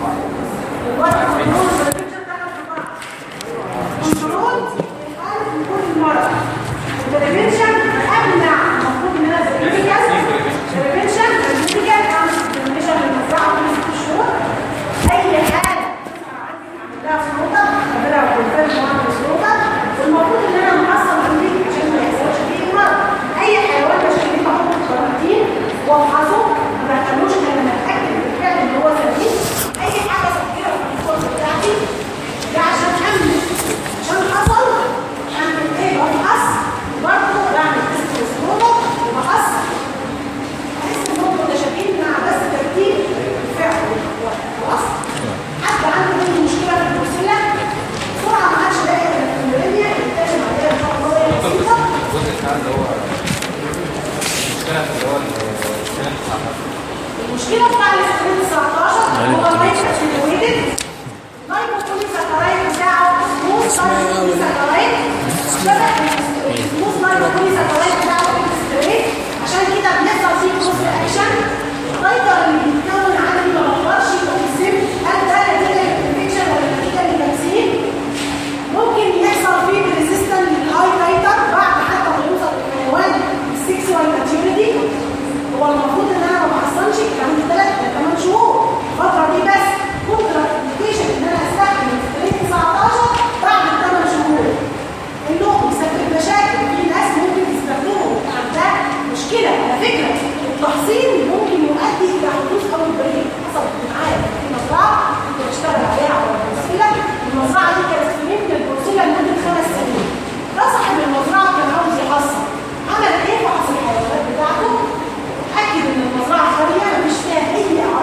كنترول الحالة من كل مرة البريفنشن أمنع المفروض إن أنا بريفنشن بريفنشن بريفنشن أعمل بريفنشن للمزرعة كل ست شهور أي حاجة تظهر عندي أعمل لها سلوطة أعملها كونفيرم وأعمل سلوطة والمفروض إن أنا محصل عندي عشان ما يحصلش فيه مرض أي حيوان بشتريه بحطه في كارانتين وأفحصه ما دخلوش غير لما أتأكد بالفعل إن هو سليم أي حاجة صغيرة في الفرن بتاعتي ده عشان أمن عشان حصل أعمل إيه بفحص برضه بعمل تست وسلوطة وبحص بحس إن هم متشابهين مع بس ترتيب الفعل خلاص حد عنده أي مشكلة في البروسيلا بسرعة ما عادش لاقي الكلوريميا يكتشف عليها إن شاء الله هي بسيطة الجزء بتاع اللي هو المشكله في اللي هو المشكله المشكلة بتاع الاسترين 19 هو مايكرو سيلويدد مايكرو بوليساكرايد بتاعه سموث مايكرو بوليساكرايد شبه السموث مايكرو بوليساكرايد بتاعه الاسترين عشان كده بيحصل فيه كروس اكشن الفايبر اللي بيتكون عندي ما بقدرش يقسم هل ده نتيجة للانفكشن ولا نتيجة للتمثيل ممكن يحصل فيه ريزيستنت للهاي تايتر بعد حتى ما يوصل للحيوان السكسوال ماتيوريتي هو المفروض ان انا ما بحصلش عندي 3 8 شهور الفتره دي بس كونترا انديكيشن ان انا استخدم الستريت 19 بعد 8 شهور انه بيسبب مشاكل في ناس ممكن تستخدمه ده مشكله على فكره التحصين ممكن يؤدي الى حدوث اول بريك حصلت معايا في مزرعه كنت بشتغل عليها على البروسيلا المزرعه دي كانت في من البروسيلا لمده خمس سنين ده صاحب المزرعه كان عاوز يحصن عمل ايه فحص الحيوانات بتاعته اتاكد ان المزرعه خاليه مفيش فيها اي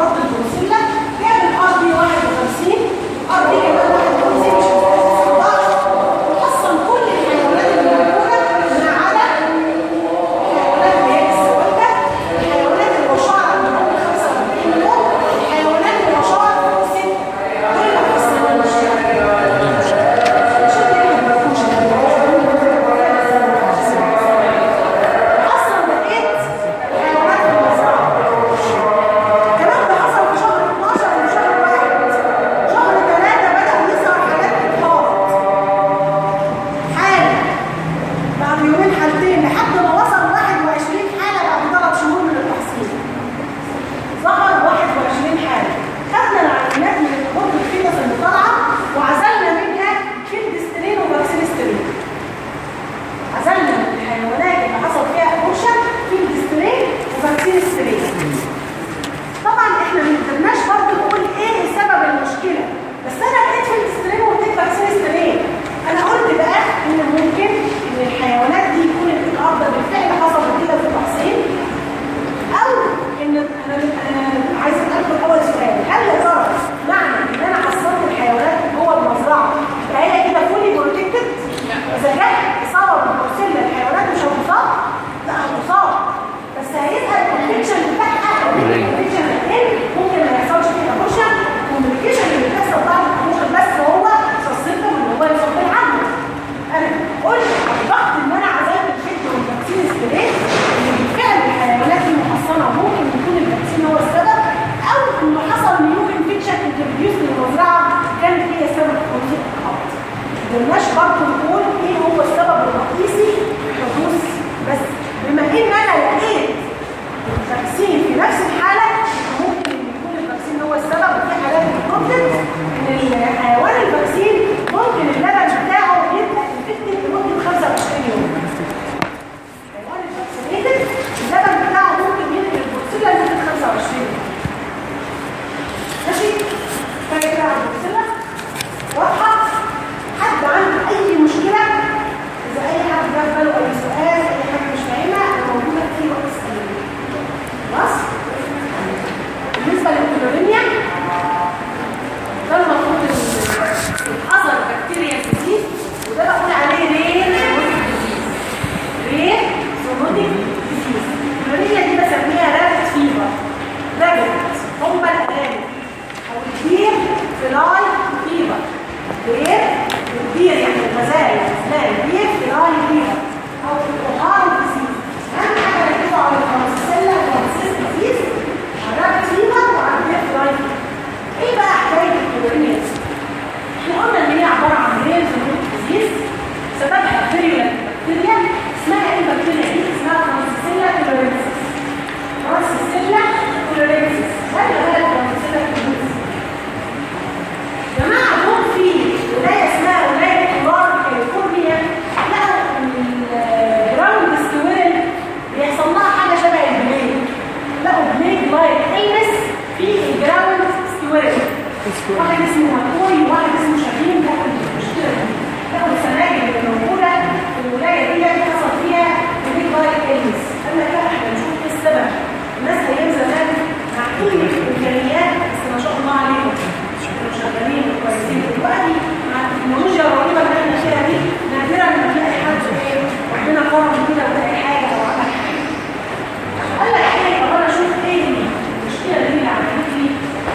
واحد اسمه مكوي وواحد اسمه شاهين ده المشكله دي لقوا السناجل اللي موجوده في الولايه دي حصل فيها ريد لايت ايلز قال لك لا احنا نشوف ايه السبب الناس ايام زمان مع كل الامكانيات بس ما شاء الله عليهم كانوا شغالين كويسين دلوقتي مع التكنولوجيا الرهيبه اللي احنا فيها دي نادرا ما تلاقي حد ايه ربنا كرم كده ولاقي حاجه او عمل حاجه قال لك ايه طب انا اشوف ايه المشكله دي اللي عملت لي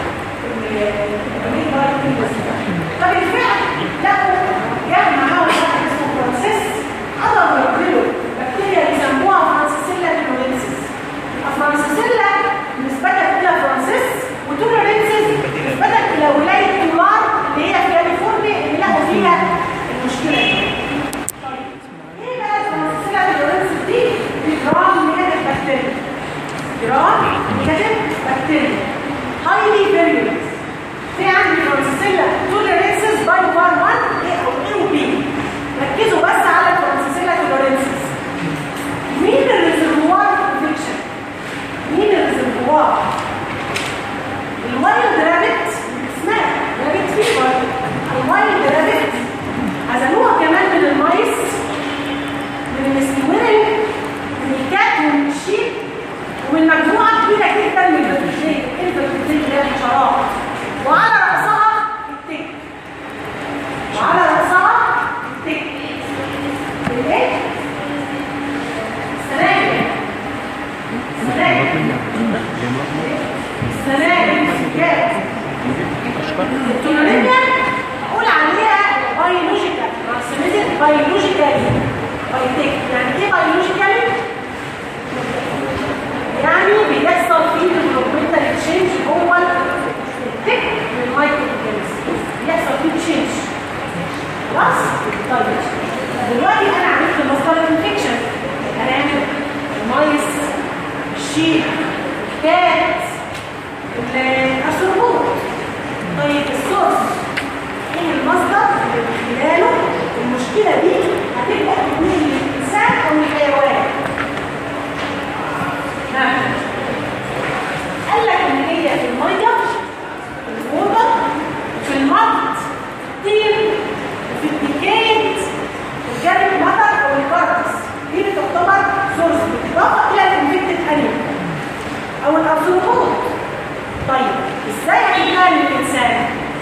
فبالفعل لقوا جاب معاهم واحد اسمه فرانسيس قدروا يعملوا بكتيريا بيسموها فرانسيسيلا تولينسيس الفرانسيسيلا نسبة إلى فرانسيس وتولينسيس نسبة إلى ولاية تولار اللي هي في كاليفورنيا اللي لقوا فيها المشكلة دي طيب ايه بقى الفرانسيسيلا تولينسيس دي؟ دي جرام نيجاتيف بكتيريا جرام نيجاتيف بكتيريا highly virulent في عندي فرانسيسيلا توليرنسز باي 1 1 A او A و B ركزوا بس على الفرانسيسيلا توليرنسز مين الريزرفوار انفكشن مين الريزرفوار الوايلد رابت اسمها رابت فيبر الوايلد رابت عزلوها كمان من المايس من السكويرل من الكات ومن الشيب ومن مجموعه كبيره جدا من البكتيريا البكتيريا اللي هي الحشرات وعلى رأسها التك وعلى رأسها التك الايه؟ السناجل السناجل السناجل السجاد التونولينيا اقول عليها بيولوجيكال ترانسميتد بيولوجيكالي بايتك يعني ايه بيولوجيكالي؟ يعني بيحصل فيه ديفلوبمنتال تشينج جوه التك والمايكرو اورجانيزم بيحصل فيه تشينج خلاص طيب دلوقتي انا عرفت مصدر الانفكشن الارانب المايس الشيك الكات الاسربوط طيب السورس ايه المصدر اللي من خلاله المشكله دي هتبدا تكون الانسان او الحيوان قال لك ان هي في الميه في الوضع في المط طين في الديكيت في الجانب مطر او الكاربس دي بتعتبر سورس بالاضافه الى الانفكتد انيمال او الارثروبود طيب ازاي هتتنقل للانسان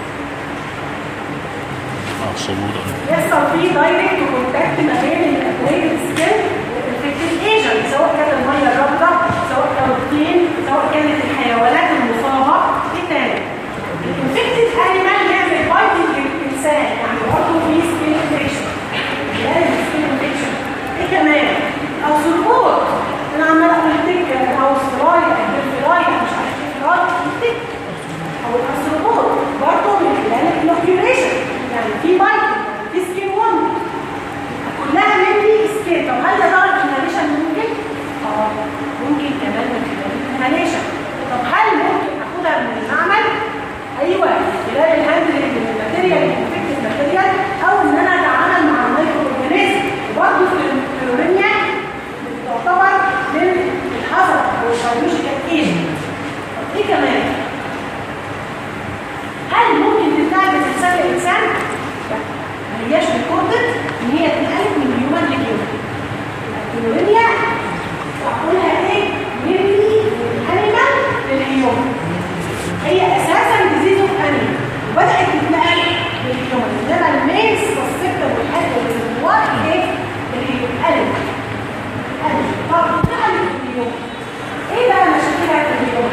اه صمود يحصل فيه دايركت كونتاكت ما بين الابريد سكين والانفكتد ايجنت سواء كانت الميه الرابطه سواء كان الطين سواء كانت الحيوانات المصابه ايه تاني الانفكتد انيمال يعمل بايتنج للانسان يعني برضه في سكين انفكشن يعني سكين انفكشن ايه كمان او سرقوط انا عمال اقول تك او فراي او فراي مش عارف ايه فراي تك او الاسربوط برضه من خلال الانوكيوليشن يعني في بايت في سكين وند كلها مني سكين طب هل ده درجه انهاليشن ممكن؟ اه ممكن كمان من خلال الانهاليشن طب هل ممكن اخدها من المعمل؟ ايوه من خلال الهاندلنج من الماتيريال الانفكتد ماتيريال او ان انا اتعامل مع المايكرو اورجانيزم وبرضه في الكلورينيا تعتبر من الحذر او البيولوجيكال ايجنت طب ايه كمان؟ هل ممكن تنتقل من انسان لانسان؟ لا ما هياش ريكوردد ان هي تنقلت من هيومن لهيومن الكلورينيا بقولها ايه؟ مني انيمال للهيومن هي اساسا ديزيز اوف انيمال وبدات تتنقل للهيومن انما المين سسبكتد والحاجه اللي جواها ايه؟ الهيومن انيمال انيمال طب اتنقلت للهيومن ايه بقى مشاكلها في الهيومن؟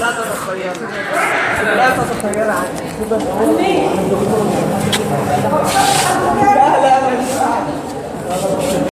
لا تتخيل لا تتخيل عني لا لا ما ينفعش